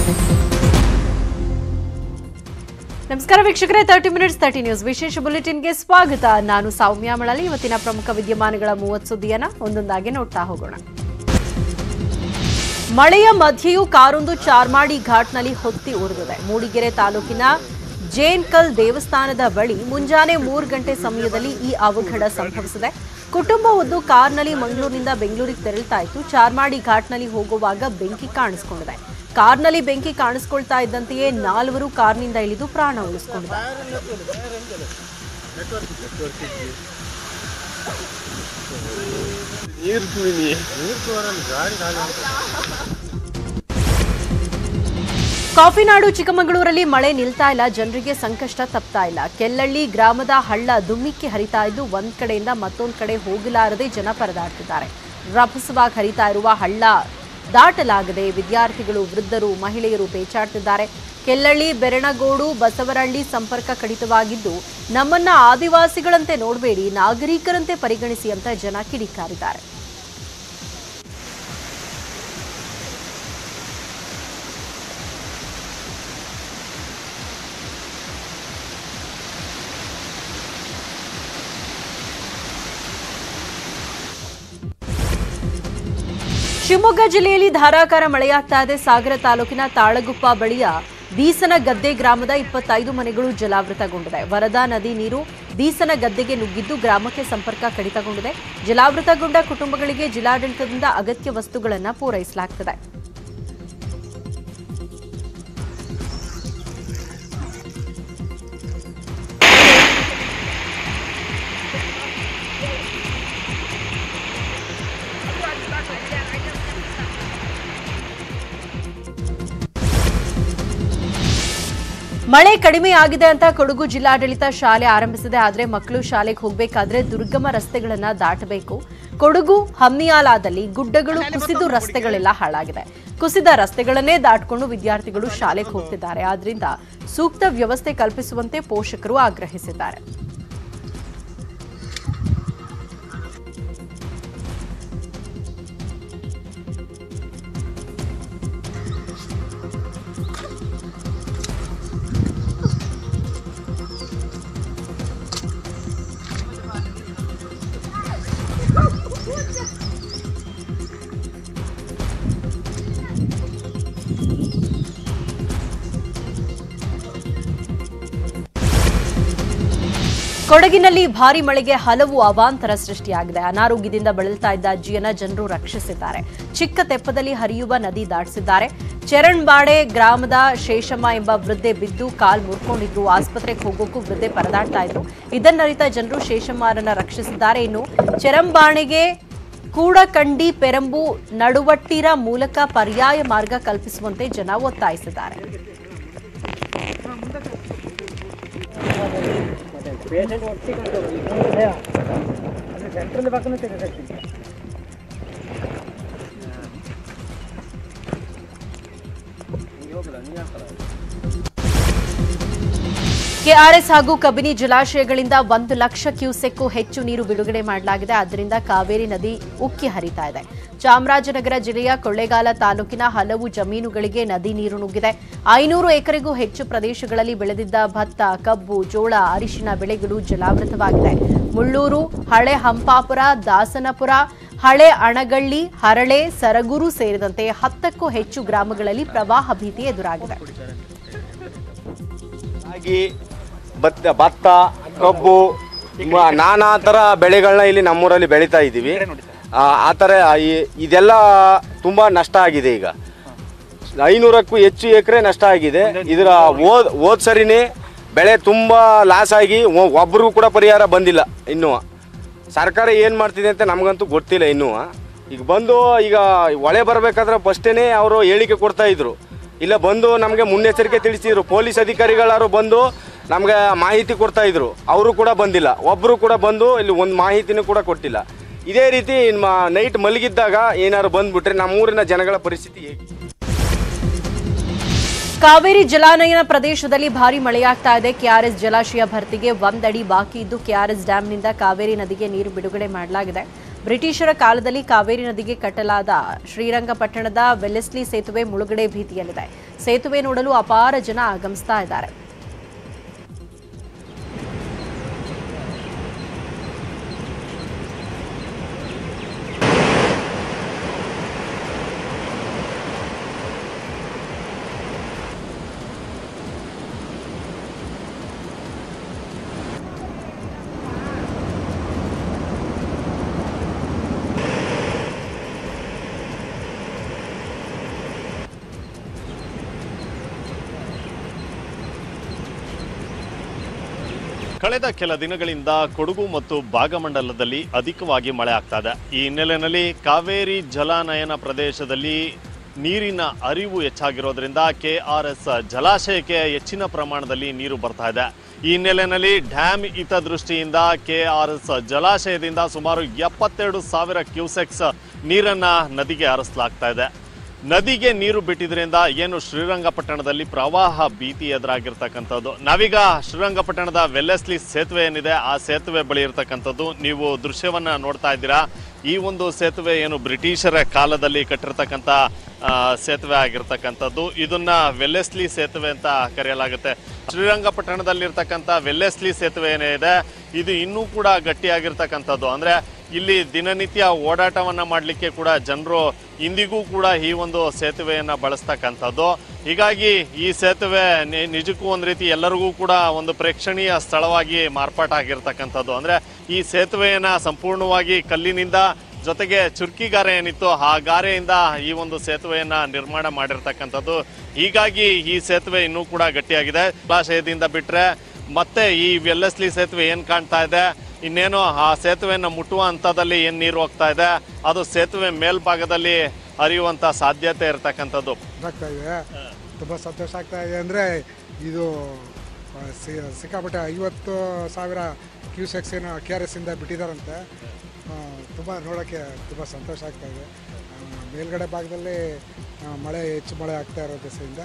ನಮಸ್ಕಾರ ವೀಕ್ಷಕರೇ thirty minutes thirty news ವಿಶೇಷ ಬುಲೆಟಿನ್ಗೆ ಸ್ವಾಗತ ನಾನು ಸೌಮ್ಯ ಮಳಲಿ ಇವತ್ತಿನ ಪ್ರಮುಖ ವಿದ್ಯಮಾನಗಳ ಮೂವತ್ತು ಸುದ್ದಿಯನ್ನ ಒಂದೊಂದಾಗಿ ನೋಡ್ತಾ ಹೋಗೋಣ ಮಳೆಯ ಮಧ್ಯೆಯೂ ಕಾರೊಂದು ಚಾರ್ಮಾಡಿ ಘಾಟ್ನಲ್ಲಿ ಹೊತ್ತಿ ಉರಿದಿದೆ ಮೂಡಿಗೆರೆ ತಾಲೂಕಿನ ಜೇನ್ಕಲ್ ದೇವಸ್ಥಾನದ ಬಳಿ ಮುಂಜಾನೆ ಮೂರು ಗಂಟೆ ಸಮಯದಲ್ಲಿ ಈ ಅವಘಡ ಸಂಭವಿಸಿದೆ ಕುಟುಂಬವೊಂದು ಕಾರ್ನಲ್ಲಿ ಮಂಗಳೂರಿನಿಂದ ಬೆಂಗಳೂರಿಗೆ ತೆರಳುತ್ತಾ ಇತ್ತು ಚಾರ್ಮಾಡಿ ಘಾಟ್ನಲ್ಲಿ ಹೋಗುವಾಗ ಬೆಂಕಿ ಕಾಣಿಸಿಕೊಂಡಿದೆ ಕಾರ್ನಲ್ಲಿ ಬೆಂಕಿ ಕಾಣಿಸ್ಕೊಳ್ತಾ ಇದ್ದಂತೆಯೇ ನಾಲ್ವರು ಕಾರ್ನಿಂದ ಇಳಿದು ಪ್ರಾಣ ಉಳಿಸಿಕೊಂಡಿದ್ದಾರೆ ನೀರು ಕುಡಿನಿ ಕಾಫಿನಾಡು ಚಿಕ್ಕಮಗಳೂರಲ್ಲಿ ಮಳೆ ನಿಲ್ತಾ ಇಲ್ಲ ಜನರಿಗೆ ಸಂಕಷ್ಟ ತಪ್ತಾ ಇಲ್ಲ ಕೆಲ್ಲಳ್ಳಿ ಗ್ರಾಮದ ಹಳ್ಳ ದುಮ್ಮಿಕ್ಕಿ ಹರಿತಾ ಇದ್ದು ಒಂದ್ ಕಡೆಯಿಂದ ಮತ್ತೊಂದ್ ಕಡೆ ಹೋಗಲಾರದೆ ಜನ ಪರದಾಡ್ತಿದ್ದಾರೆ ರಭಸವಾಗಿ ಹರಿತಾ ಇರುವ ಹಳ್ಳ ದಾಟಲಾಗದೆ ವಿದ್ಯಾರ್ಥಿಗಳು ವೃದ್ಧರು ಮಹಿಳೆಯರು ಪೇಚಾಡ್ತಿದ್ದಾರೆ ಕೆಲ್ಲಳ್ಳಿ ಬೆರಣಗೋಡು ಬಸವರಹಳ್ಳಿ ಸಂಪರ್ಕ ಕಡಿತವಾಗಿದ್ದು ನಮ್ಮನ್ನ ಆದಿವಾಸಿಗಳಂತೆ ನೋಡಬೇಡಿ ನಾಗರಿಕರಂತೆ ಪರಿಗಣಿಸಿ ಅಂತ ಜನ ಕಿಡಿಕಾರಿದ್ದಾರೆ ಶಿವಮೊಗ್ಗ ಜಿಲ್ಲೆಯಲ್ಲಿ ಧಾರಾಕಾರ ಮಳೆಯಾಗ್ತಾ ಇದೆ ಸಾಗರ ತಾಲೂಕಿನ ತಾಳಗುಪ್ಪ ಬಳಿಯ ಬೀಸನ ಗದ್ದೆ ಗ್ರಾಮದ ಇಪ್ಪತ್ತೈದು ಮನೆಗಳು ಜಲಾವೃತಗೊಂಡಿದೆ ವರದಾ ನದಿ ನೀರು ಬೀಸನ ಗದ್ದೆಗೆ ನುಗ್ಗಿದ್ದು ಗ್ರಾಮಕ್ಕೆ ಸಂಪರ್ಕ ಕಡಿತಗೊಂಡಿದೆ ಜಲಾವೃತಗೊಂಡ ಕುಟುಂಬಗಳಿಗೆ ಜಿಲ್ಲಾಡಳಿತದಿಂದ ಅಗತ್ಯ ವಸ್ತುಗಳನ್ನು ಪೂರೈಸಲಾಗುತ್ತದೆ ಮಳೆ ಕಡಿಮೆ ಆಗಿದೆ ಅಂತ ಕೊಡಗು ಜಿಲ್ಲಾಡಳಿತ ಶಾಲೆ ಆರಂಭಿಸಿದೆ ಆದರೆ ಮಕ್ಕಳು ಶಾಲೆಗೆ ಹೋಗಬೇಕಾದ್ರೆ ದುರ್ಗಮ ರಸ್ತೆಗಳನ್ನ ದಾಟಬೇಕು ಕೊಡಗು ಹಮ್ಮಿಯಾಲಾದಲ್ಲಿ ಗುಡ್ಡಗಳು ಕುಸಿದು ರಸ್ತೆಗಳೆಲ್ಲ ಹಾಳಾಗಿದೆ ಕುಸಿದ ರಸ್ತೆಗಳನ್ನೇ ದಾಟ್ಕೊಂಡು ವಿದ್ಯಾರ್ಥಿಗಳು ಶಾಲೆಗೆ ಹೋಗ್ತಿದ್ದಾರೆ ಆದ್ರಿಂದ ಸೂಕ್ತ ವ್ಯವಸ್ಥೆ ಕಲ್ಪಿಸುವಂತೆ ಪೋಷಕರು ಆಗ್ರಹಿಸಿದ್ದಾರೆ ಕೊಡಗಿನಲ್ಲಿ ಭಾರಿ ಮಳೆಗೆ ಹಲವು ಅವಾಂತರ ಸೃಷ್ಟಿಯಾಗಿದೆ ಅನಾರೋಗ್ಯದಿಂದ ಬಳಲ್ತಾ ಇದ್ದ ಅಜ್ಜಿಯನ್ನ ಜನರು ರಕ್ಷಿಸಿದ್ದಾರೆ ಚಿಕ್ಕ ತೆಪ್ಪದಲ್ಲಿ ಹರಿಯುವ ನದಿ ದಾಟಿಸಿದ್ದಾರೆ ಚರಣ್ಬಾಡೆ ಗ್ರಾಮದ ಶೇಷಮ್ಮ ಎಂಬ ವೃದ್ಧೆ ಬಿದ್ದು ಕಾಲ್ ಮುರ್ಕೊಂಡಿದ್ರು ಆಸ್ಪತ್ರೆಗೆ ಹೋಗೋಕ್ಕೂ ವೃದ್ಧೆ ಪರದಾಡ್ತಾ ಇದ್ರು ಇದನ್ನರಿತ ಜನರು ಶೇಷಮ್ಮರನ್ನ ರಕ್ಷಿಸಿದ್ದಾರೆ ಇನ್ನು ಚೆರಂಬಾಣೆಗೆ ಕೂಡಕಂಡಿ ಪೆರಂಬು ನಡುವಟ್ಟಿರ ಮೂಲಕ ಪರ್ಯಾಯ ಮಾರ್ಗ ಕಲ್ಪಿಸುವಂತೆ ಜನ ಒತ್ತಾಯಿಸಿದ್ದಾರೆ ಕೆಆರ್ಎಸ್ ಹಾಗೂ ಕಬಿನಿ ಜಲಾಶಯಗಳಿಂದ ಒಂದು ಲಕ್ಷ ಕ್ಯೂಸೆಕ್ಕು ಹೆಚ್ಚು ನೀರು ಬಿಡುಗಡೆ ಮಾಡಲಾಗಿದೆ ಆದ್ದರಿಂದ ಕಾವೇರಿ ನದಿ ಉಕ್ಕಿ ಹರಿತಾ ಇದೆ ಚಾಮರಾಜನಗರ ಜಿಲ್ಲೆಯ ಕೊಳ್ಳೇಗಾಲ ತಾಲೂಕಿನ ಹಲವು ಜಮೀನುಗಳಿಗೆ ನದಿ ನೀರು ನುಗ್ಗಿದೆ ಐನೂರು ಎಕರೆಗೂ ಹೆಚ್ಚು ಪ್ರದೇಶಗಳಲ್ಲಿ ಬೆಳೆದಿದ್ದ ಭತ್ತ ಕಬ್ಬು ಜೋಳ ಅರಿಶಿನ ಬೆಳೆಗಳು ಜಲಾವೃತವಾಗಿದೆ ಮುಳ್ಳೂರು ಹಳೆ ಹಂಪಾಪುರ ದಾಸನಪುರ ಹಳೆ ಅಣಗಳ್ಳಿ ಹರಳೆ ಸರಗೂರು ಸೇರಿದಂತೆ ಹತ್ತಕ್ಕೂ ಹೆಚ್ಚು ಗ್ರಾಮಗಳಲ್ಲಿ ಪ್ರವಾಹ ಭೀತಿ ಎದುರಾಗಿದೆ ರಾಗಿ ಭತ್ತ ಭತ್ತ ಕಬ್ಬು ಮ- ನಾನಾ ಥರ ಬೆಳೆಗಳನ್ನ ಇಲ್ಲಿ ನಮ್ಮೂರಲ್ಲಿ ಬೆಳೀತಾ ಇದ್ದೀವಿ ಆ ಆ ಥರ ಈ- ಇದೆಲ್ಲ ತುಂಬ ನಷ್ಟ ಆಗಿದೆ ಈಗ ಐನೂರಕ್ಕೂ ಹೆಚ್ಚು ಎಕರೆ ನಷ್ಟ ಆಗಿದೆ ಇದರ ಓದ್ ಹೋದ್ ಸರಿನೇ ಬೆಳೆ ತುಂಬ ಲಾಸ್ ಆಗಿ ಒ- ಒಬ್ರಿಗೂ ಕೂಡ ಪರಿಹಾರ ಬಂದಿಲ್ಲ ಇನ್ನೂ ಸರ್ಕಾರ ಏನು ಮಾಡ್ತಿದೆ ಅಂತ ನಮಗಂತೂ ಗೊತ್ತಿಲ್ಲ ಇನ್ನೂ ಈಗ ಬಂದು ಈಗ ಹೊಳೆ ಬರಬೇಕಾದ್ರೆ ಫಸ್ಟೇ ಅವರು ಹೇಳಿಕೆ ಕೊಡ್ತಾ ಇದ್ರು ಇಲ್ಲ ಬಂದು ನಮಗೆ ಮುನ್ನೆಚ್ಚರಿಕೆ ತಿಳಿಸಿದ್ರು ಪೊಲೀಸ್ ಅಧಿಕಾರಿಗಳಾರು ಬಂದು ನಮಗೆ ಮಾಹಿತಿ ಕೊಡ್ತಾ ಇದ್ರು ಅವರು ಕೂಡ ಬಂದಿಲ್ಲ ಒಬ್ಬರು ಕೂಡ ಬಂದು ಇಲ್ಲಿ ಒಂದು ಮಾಹಿತಿನೂ ಕೂಡ ಕೊಟ್ಟಿಲ್ಲ ಇದೇ ರೀತಿ ನೈಟ್ ಮಲಗಿದ್ದಾಗ ಏನಾದ್ರು ಬಂದ್ಬಿಟ್ರೆ ನಮ್ಮೂರಿನ ಜನಗಳ ಪರಿಸ್ಥಿತಿ ಹೇಗೆ ಕಾವೇರಿ ಜಲಾನಯನ ಪ್ರದೇಶದಲ್ಲಿ ಭಾರಿ ಮಳೆಯಾಗ್ತಾ ಇದೆ ಕೆಆರ್ಎಸ್ ಜಲಾಶಯ ಭರ್ತಿಗೆ ಒಂದಡಿ ಬಾಕಿ ಇದ್ದು ಕೆಆರ್ಎಸ್ ಡ್ಯಾಂನಿಂದ ಕಾವೇರಿ ನದಿಗೆ ನೀರು ಬಿಡುಗಡೆ ಮಾಡಲಾಗಿದೆ ಬ್ರಿಟಿಷರ ಕಾಲದಲ್ಲಿ ಕಾವೇರಿ ನದಿಗೆ ಕಟ್ಟಲಾದ ಶ್ರೀರಂಗಪಟ್ಟಣದ ವೆಲ್ಲೆಸ್ಲಿ ಸೇತುವೆ ಮುಳುಗಡೆ ಭೀತಿಯಲ್ಲಿದೆ ಸೇತುವೆ ನೋಡಲು ಅಪಾರ ಜನ ಆಗಮಿಸ್ತಾ ಇದ್ದಾರೆ ಕಳೆದ ಕೆಲ ದಿನಗಳಿಂದ ಕೊಡಗು ಮತ್ತು ಭಾಗಮಂಡಲದಲ್ಲಿ ಅಧಿಕವಾಗಿ ಮಳೆ ಆಗ್ತಾ ಇದೆ ಈ ಹಿನ್ನೆಲೆಯಲ್ಲಿ ಕಾವೇರಿ ಜಲಾನಯನ ಪ್ರದೇಶದಲ್ಲಿ ನೀರಿನ ಅರಿವು ಹೆಚ್ಚಾಗಿರೋದ್ರಿಂದ ಕೆ ಆರ್ ಎಸ್ ಜಲಾಶಯಕ್ಕೆ ಹೆಚ್ಚಿನ ಪ್ರಮಾಣದಲ್ಲಿ ನೀರು ಬರ್ತಾ ಇದೆ ಈ ಹಿನ್ನೆಲೆಯಲ್ಲಿ ಡ್ಯಾಮ್ ಹಿತದೃಷ್ಟಿಯಿಂದ ಕೆ ಆರ್ ಎಸ್ ಜಲಾಶಯದಿಂದ ಸುಮಾರು ಎಪ್ಪತ್ತೆರಡು ಸಾವಿರ ಕ್ಯೂಸೆಕ್ಸ್ ನೀರನ್ನ ನದಿಗೆ ಹರಿಸಲಾಗ್ತಾ ಇದೆ ನದಿಗೆ ನೀರು ಬಿಟ್ಟಿದ್ರಿಂದ ಏನು ಶ್ರೀರಂಗಪಟ್ಟಣದಲ್ಲಿ ಪ್ರವಾಹ ಭೀತಿ ಎದುರಾಗಿರ್ತಕ್ಕಂಥದ್ದು ನಾವೀಗ ಶ್ರೀರಂಗಪಟ್ಟಣದ ವೆಲ್ಲೆಸ್ಲಿ ಸೇತುವೆ ಏನಿದೆ ಆ ಸೇತುವೆ ಬಳಿ ಇರತಕ್ಕಂಥದ್ದು ನೀವು ದೃಶ್ಯವನ್ನ ನೋಡ್ತಾ ಇದ್ದೀರಾ ಈ ಒಂದು ಸೇತುವೆ ಏನು ಬ್ರಿಟಿಷರ ಕಾಲದಲ್ಲಿ ಕಟ್ಟಿರ್ತಕ್ಕಂಥ ಆ, ಸೇತುವೆ ಆಗಿರ್ತಕ್ಕಂಥದ್ದು ಇದನ್ನ ವೆಲ್ಲೆಸ್ಲಿ ಸೇತುವೆ ಅಂತ ಕರೆಯಲಾಗುತ್ತೆ ಶ್ರೀರಂಗಪಟ್ಟಣದಲ್ಲಿರ್ತಕ್ಕಂಥ ವೆಲ್ಲೆಸ್ಲಿ ಸೇತುವೆ ಏನಿದೆ ಇದು ಇನ್ನೂ ಕೂಡ ಗಟ್ಟಿಯಾಗಿರ್ತಕ್ಕಂಥದ್ದು ಅಂದ್ರೆ ಇಲ್ಲಿ ದಿನನಿತ್ಯ ಓಡಾಟವನ್ನ ಮಾಡಲಿಕ್ಕೆ ಕೂಡ ಜನರು ಇಂದಿಗೂ ಕೂಡ ಈ ಒಂದು ಸೇತುವೆಯನ್ನ ಬಳಸ್ತಕ್ಕಂಥದ್ದು ಹೀಗಾಗಿ ಈ ಸೇತುವೆ ನಿ- ನಿಜಕ್ಕೂ ಒಂದು ರೀತಿ ಎಲ್ಲರಿಗೂ ಕೂಡ ಒಂದು ಪ್ರೇಕ್ಷಣೀಯ ಸ್ಥಳವಾಗಿ ಮಾರ್ಪಾಟಾಗಿರ್ತಕ್ಕಂಥದ್ದು ಅಂದ್ರೆ ಈ ಸೇತುವೆಯನ್ನ ಸಂಪೂರ್ಣವಾಗಿ ಕಲ್ಲಿನಿಂದ ಜೊತೆಗೆ ಚುರ್ಕಿ ಗಾರೆ ಏನಿತ್ತು ಆ ಗಾರೆಯಿಂದ ಈ ಒಂದು ಸೇತುವೆಯನ್ನ ನಿರ್ಮಾಣ ಮಾಡಿರ್ತಕ್ಕಂಥದ್ದು ಹೀಗಾಗಿ ಈ ಸೇತುವೆ ಇನ್ನೂ ಕೂಡ ಗಟ್ಟಿಯಾಗಿದೆ ಜಲಾಶಯದಿಂದ ಬಿಟ್ರೆ ಮತ್ತೆ ಈ ವೆಲ್ಲೆಸ್ಲಿ ಸೇತುವೆ ಏನ್ ಕಾಣ್ತಾ ಇದೆ ಇನ್ನೇನು ಆ ಸೇತುವೆಯನ್ನು ಮುಟ್ಟುವ ಹಂತದಲ್ಲಿ ಏನ್ ನೀರು ಹೋಗ್ತಾ ಇದೆ ಅದು ಸೇತುವೆ ಮೇಲ್ಭಾಗದಲ್ಲಿ ಹರಿಯುವಂತ ಸಾಧ್ಯತೆ ಇರತಕ್ಕಂಥದ್ದು ಆಗ್ತಾ ಇದೆ ತುಂಬ ಸಂತೋಷ ಆಗ್ತಾ ಇದೆ ಅಂದರೆ ಇದು ಆ, ಸಿ- ಸಿಕ್ಕಾಪಟ್ಟೆ ಐವತ್ತು ಸಾವಿರ ಕ್ಯೂಸೆಕ್ಸ್ ಏನು ಕೆ ಆರ್ ಎಸ್ಸಿಂದ ಬಿಟ್ಟಿದ್ದಾರಂತೆ ತುಂಬ ನೋಡೋಕ್ಕೆ ತುಂಬ ಸಂತೋಷ ಆಗ್ತಾ ಇದೆ ಆ, ಮೇಲ್ಗಡೆ ಭಾಗದಲ್ಲಿ ಆ, ಮಳೆ ಹೆಚ್ಚು ಮಳೆ ಆಗ್ತಾ ಇರೋ ದೆಸೆಯಿಂದ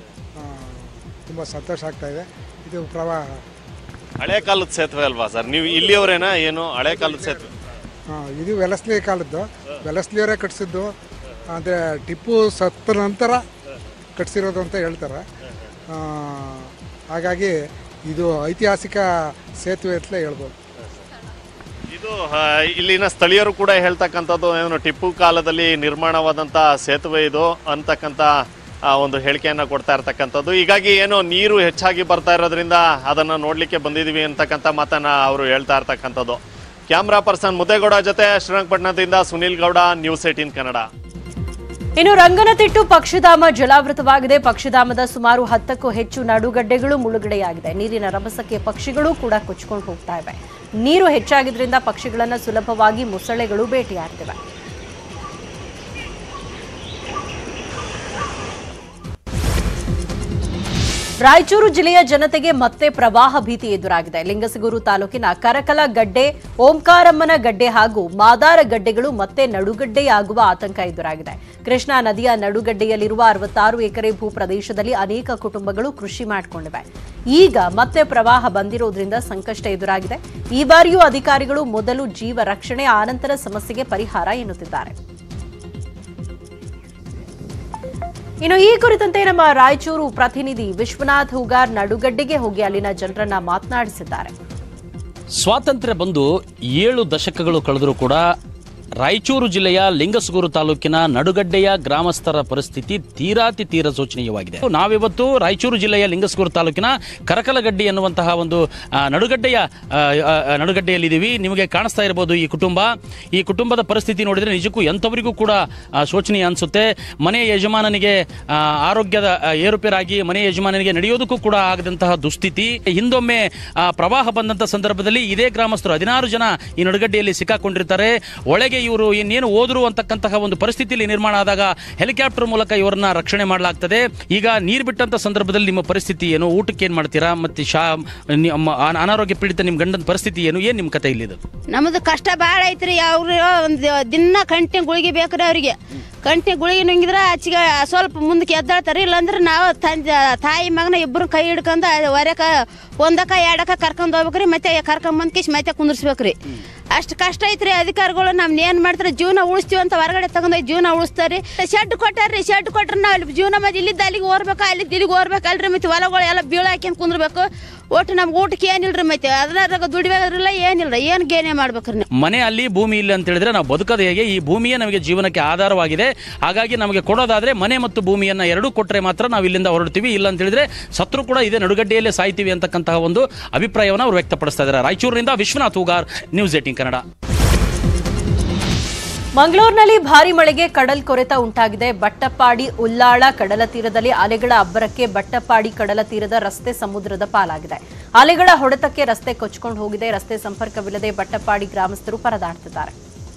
ತುಂಬ ಸಂತೋಷ ಆಗ್ತಾ ಇದೆ ಇದು ಪ್ರವಾಹ ಹಳೆ ಕಾಲದ ಸೇತುವೆ ಅಲ್ವಾ ಸರ್ ನೀವು ಇಲ್ಲಿಯವರೇನಾ ಏನು ಹಳೆ ಕಾಲದ ಸೇತುವೆ ಆ, ಇದು ವೆಲಸ್ಲಿ ಕಾಲದ್ದು ವೆಲಸ್ಲಿಯವರೇ ಕಟ್ಸಿದ್ದು ಅಂದರೆ ಟಿಪ್ಪು ಸತ್ತ ನಂತರ ಕಟ್ಸಿರೋದು ಅಂತ ಹೇಳ್ತಾರೆ ಆ, ಹಾಗಾಗಿ ಇದು ಐತಿಹಾಸಿಕ ಸೇತುವೆ ಅಂತಲೇ ಹೇಳ್ಬೋದು ಇದು ಆ, ಇಲ್ಲಿನ ಸ್ಥಳೀಯರು ಕೂಡ ಹೇಳ್ತಕ್ಕಂಥದ್ದು ಏನು ಟಿಪ್ಪು ಕಾಲದಲ್ಲಿ ನಿರ್ಮಾಣವಾದಂಥ ಸೇತುವೆ ಇದು ಅಂತಕ್ಕಂಥ ಆ, ಒಂದು ಹೇಳಿಕೆಯನ್ನ ಕೊಡ್ತಾ ಇರ್ತಕ್ಕಂಥದ್ದು ಹೀಗಾಗಿ ಏನು ನೀರು ಹೆಚ್ಚಾಗಿ ಬರ್ತಾ ಇರೋದ್ರಿಂದ ಅದನ್ನ ನೋಡ್ಲಿಕ್ಕೆ ಬಂದಿದೀವಿ ಅಂತಕ್ಕಂಥ ಮಾತನ್ನ ಅವರು ಹೇಳ್ತಾ ಇರ್ತಕ್ಕಂಥದ್ದು ಕ್ಯಾಮ್ರಾ ಪರ್ಸನ್ ಮುದ್ದೇಗೌಡ ಜೊತೆ ಶ್ರೀರಂಗಪಟ್ಟಣದಿಂದ ಸುನಿಲ್ ಗೌಡ ನ್ಯೂಸ್ ಏಟೀನ್ ಕನ್ನಡ ಇನ್ನು ರಂಗನತಿಟ್ಟು ಪಕ್ಷಿಧಾಮ ಜಲಾವೃತವಾಗಿದೆ ಪಕ್ಷಿಧಾಮದ ಸುಮಾರು ಹತ್ತಕ್ಕೂ ಹೆಚ್ಚು ನಡುಗಡ್ಡೆಗಳು ಮುಳುಗಡೆಯಾಗಿದೆ ನೀರಿನ ರಭಸಕ್ಕೆ ಪಕ್ಷಿಗಳು ಕೂಡ ಕೊಚ್ಕೊಂಡು ಹೋಗ್ತಾ ಇವೆ ನೀರು ಹೆಚ್ಚಾಗಿದ್ರಿಂದ ಪಕ್ಷಿಗಳನ್ನು ಸುಲಭವಾಗಿ ಮೊಸಳೆಗಳು ಬೇಟೆಯಾಡ್ತಿವೆ ರಾಯಚೂರು ಜಿಲ್ಲೆಯ ಜನತೆಗೆ ಮತ್ತೆ ಪ್ರವಾಹ ಭೀತಿ ಎದುರಾಗಿದೆ ಲಿಂಗಸಗೂರು ತಾಲೂಕಿನ ಕರಕಲ ಗಡ್ಡೆ ಓಂಕಾರಮ್ಮನ ಗಡ್ಡೆ ಹಾಗೂ ಮಾದಾರ ಗಡ್ಡೆಗಳು ಮತ್ತೆ ನಡುಗಡ್ಡೆಯಾಗುವ ಆತಂಕ ಎದುರಾಗಿದೆ ಕೃಷ್ಣಾ ನದಿಯ ನಡುಗಡ್ಡೆಯಲ್ಲಿರುವ ಅರವತ್ತಾರು ಎಕರೆ ಭೂ ಪ್ರದೇಶದಲ್ಲಿ ಅನೇಕ ಕುಟುಂಬಗಳು ಕೃಷಿ ಮಾಡಿಕೊಂಡಿವೆ ಈಗ ಮತ್ತೆ ಪ್ರವಾಹ ಬಂದಿರೋದ್ರಿಂದ ಸಂಕಷ್ಟ ಎದುರಾಗಿದೆ ಈ ಬಾರಿಯೂ ಅಧಿಕಾರಿಗಳು ಮೊದಲು ಜೀವ ರಕ್ಷಣೆ ಆನಂತರ ಸಮಸ್ಯೆಗೆ ಪರಿಹಾರ ಎನ್ನುತ್ತಿದ್ದಾರೆ ಇನ್ನು ಈ ಕುರಿತಂತೆ ನಮ್ಮ ರಾಯಚೂರು ಪ್ರತಿನಿಧಿ ವಿಶ್ವನಾಥ್ ಹೂಗಾರ್ ನಡುಗಡ್ಡೆಗೆ ಹೋಗಿ ಅಲ್ಲಿನ ಜನರನ್ನ ಮಾತನಾಡಿಸಿದ್ದಾರೆ ಸ್ವಾತಂತ್ರ್ಯ ಬಂದು ಏಳು ದಶಕಗಳು ಕಳೆದರೂ ಕೂಡ ರಾಯಚೂರು ಜಿಲ್ಲೆಯ ಲಿಂಗಸಗೂರು ತಾಲೂಕಿನ ನಡುಗಡ್ಡೆಯ ಗ್ರಾಮಸ್ಥರ ಪರಿಸ್ಥಿತಿ ತೀರಾತಿ ತೀರ ಶೋಚನೀಯವಾಗಿದೆ ನಾವಿವತ್ತು ರಾಯಚೂರು ಜಿಲ್ಲೆಯ ಲಿಂಗಸಗೂರು ತಾಲೂಕಿನ ಕರಕಲಗಡ್ಡಿ ಎನ್ನುವಂತಹ ಒಂದು ಆ, ನಡುಗಡ್ಡೆಯ ಆ, ಆ, ನಡುಗಡ್ಡೆಯಲ್ಲಿದ್ದೀವಿ ನಿಮಗೆ ಕಾಣಿಸ್ತಾ ಇರಬಹುದು ಈ ಕುಟುಂಬ ಈ ಕುಟುಂಬದ ಪರಿಸ್ಥಿತಿ ನೋಡಿದ್ರೆ ನಿಜಕ್ಕೂ ಎಂಥವರಿಗೂ ಕೂಡ ಆ, ಶೋಚನೀಯ ಅನಿಸುತ್ತೆ ಮನೆ ಯಜಮಾನನಿಗೆ ಆ, ಆರೋಗ್ಯದ ಆ, ಏರುಪೇರಾಗಿ ಮನೆ ಯಜಮಾನನಿಗೆ ನಡೆಯೋದಕ್ಕೂ ಕೂಡ ಆಗದಂತಹ ದುಸ್ಥಿತಿ ಹಿಂದೊಮ್ಮೆ ಆ, ಪ್ರವಾಹ ಬಂದಂತ ಸಂದರ್ಭದಲ್ಲಿ ಇದೇ ಗ್ರಾಮಸ್ಥರು ಹದಿನಾರು ಜನ ಈ ನಡುಗಡ್ಡೆಯಲ್ಲಿ ಸಿಕ್ಕಾಕೊಂಡಿರ್ತಾರೆ ಒಳಗೆ ಇವರು ಇನ್ನೇನು ಹೋದ್ರು ಅಂತಕ್ಕಂತಹ ಒಂದು ಪರಿಸ್ಥಿತಿಯಲ್ಲಿ ನಿರ್ಮಾಣ ಆದಾಗ ಹೆಲಿಕಾಪ್ಟರ್ ಮೂಲಕ ಇವರನ್ನ ರಕ್ಷಣೆ ಮಾಡಲಾಗ್ತದೆ ಈಗ ನೀರು ಬಿಟ್ಟಂತ ಸಂದರ್ಭದಲ್ಲಿ ನಿಮ್ಮ ಪರಿಸ್ಥಿತಿ ಏನು ಊಟಕ್ಕೆ ಏನ್ ಮಾಡ್ತೀರಾ ಮತ್ತೆ ಶಾ ನಿಮ್ಮ ಅನ- ಅನಾರೋಗ್ಯ ಪೀಡಿತ ನಿಮ್ಮ ಗಂಡನ ಪರಿಸ್ಥಿತಿ ಏನು ಏನ್ ನಿಮ್ಮ ಕತೆ ಇಲ್ಲಿದು ನಮ್ದು ಕಷ್ಟ ಭಾಳ ಐತ್ರಿ ಅವ್ರು ಒಂದು ದಿನ ಕಂಟಿನ್ಯೂ ಗುಳಿಗೆ ಬೇಕ್ರಿ ಅವ್ರಿಗೆ ಕಂಟಿನ್ಯೂ ಗುಳಿಗೆ ನುಂಗಿದ್ರೆ ಆಚೆಗೆ ಸ್ವಲ್ಪ ಮುಂದಕ್ಕೆ ಎದ್ದಾಳ್ತಾರೆ ಇಲ್ಲಾಂದ್ರೆ ನಾವು ತಂದೆ ತಾಯಿ ಮಗನ ಇಬ್ಬರು ಕೈ ಹಿಡ್ಕೊಂಡು ಹೊರಕ ಒಂದಕ್ಕ ಎರಡಕ್ಕ ಕರ್ಕೊಂಡು ಹೋಗ್ಬೇಕ್ರಿ ಮತ್ತೆ ಕರ್ಕೊಂಡ್ ಬಂದ್ ಕಿಶ್ ಮತ್ತೆ ಕುಂದಿರ್ಸ್ಬೇಕ್ರಿ ಅಷ್ಟು ಕಷ್ಟ ಐತ್ರಿ ಅಧಿಕಾರಿಗಳು ನಮ್ನ ಏನ್ ಮಾಡ್ತಾರೆ ಜೀವನ ಉಳಿಸ್ತೀವಿ ಅಂತ ಹೊರಗಡೆ ತಗೊಂಡೋಗಿ ಜೀವನ ಉಳಿಸ್ತಾರೆ ಶೆಡ್ ಕೊಟ್ಟಾರ್ರಿ ಶೆಡ್ ಕೊಟ್ರೆ ನಾವು ಅಲ್ಲಿ ಜೀವನ ಮತ್ತೆ ಇಲ್ಲಿದ್ದ ಅಲ್ಲಿಗೆ ಓರ್ಬೇಕು ಅಲ್ಲಿ ಇಲ್ಲಿಗೆ ಓರ್ಬೇಕಲ್ರಿ ಮತ್ತೆ ಹೊಲಗಳು ಎಲ್ಲ ಬೀಳ ಹಾಕ್ಯಂಡ್ ಕುಂದ್ರಬೇಕು ಒಟ್ಟು ನಮ್ಗೆ ಊಟಕ್ಕೆ ಏನಿಲ್ರಿ ಮತ್ತೆ ಅದ್ರಾಗ ದುಡಿಬೇಕ್ರಿಲ್ಲ ಏನಿಲ್ಲ ಏನು ಗೇನೆ ಮಾಡ್ಬೇಕ್ರಿ ನೀವು ಮನೆ ಅಲ್ಲಿ ಭೂಮಿ ಇಲ್ಲಿ ಅಂತ ಹೇಳಿದ್ರೆ ನಾವು ಬದುಕೋದು ಹೇಗೆ ಈ ಭೂಮಿಯೇ ನಮಗೆ ಜೀವನಕ್ಕೆ ಆಧಾರವಾಗಿದೆ ಹಾಗಾಗಿ ನಮಗೆ ಕೊಡೋದಾದ್ರೆ ಮನೆ ಮತ್ತು ಭೂಮಿಯನ್ನ ಎರಡೂ ಕೊಟ್ಟರೆ ಮಾತ್ರ ನಾವು ಇಲ್ಲಿಂದ ಹೊರಡ್ತೀವಿ ಇಲ್ಲ ಅಂತ ಹೇಳಿದ್ರೆ ಸತ್ರು ಕೂಡ ಇದೇ ನಡುಗಡ್ಡೆಯಲ್ಲೇ ಸಾಯ್ತೀವಿ ಅಂತಕ್ಕಂತಹ ಒಂದು ಅಭಿಪ್ರಾಯವನ್ನು ಅವರು ವ್ಯಕ್ತಪಡಿಸ್ತಾ ಇದ್ದಾರೆ ರಾಯಚೂರಿನಿಂದ ವಿಶ್ವನಾಥ್ ಹೂಗಾರ್ ನ್ಯೂಸ್ ಏಟಿಂಗ್ ಕನ್ನಡ ಮಂಗಳೂರಿನಲ್ಲಿ ಭಾರಿ ಮಳೆಗೆ ಕಡಲ್ ಕೊರೆತ ಉಂಟಾಗಿದೆ ಬಟ್ಟಪ್ಪಾಡಿ ಉಲ್ಲಾಳ ಕಡಲ ತೀರದಲ್ಲಿ ಅಲೆಗಳ ಅಬ್ಬರಕ್ಕೆ ಬಟ್ಟಪ್ಪಾಡಿ ಕಡಲ ತೀರದ ರಸ್ತೆ ಸಮುದ್ರದ ಪಾಲಾಗಿದೆ ಅಲೆಗಳ ಹೊಡೆತಕ್ಕೆ ರಸ್ತೆ ಕೊಚ್ಕೊಂಡು ಹೋಗಿದೆ ರಸ್ತೆ ಸಂಪರ್ಕವಿಲ್ಲದೆ ಬಟ್ಟಪ್ಪಾಡಿ ಗ್ರಾಮಸ್ಥರು ಪರದಾಡ್ತಿದ್ದಾರೆ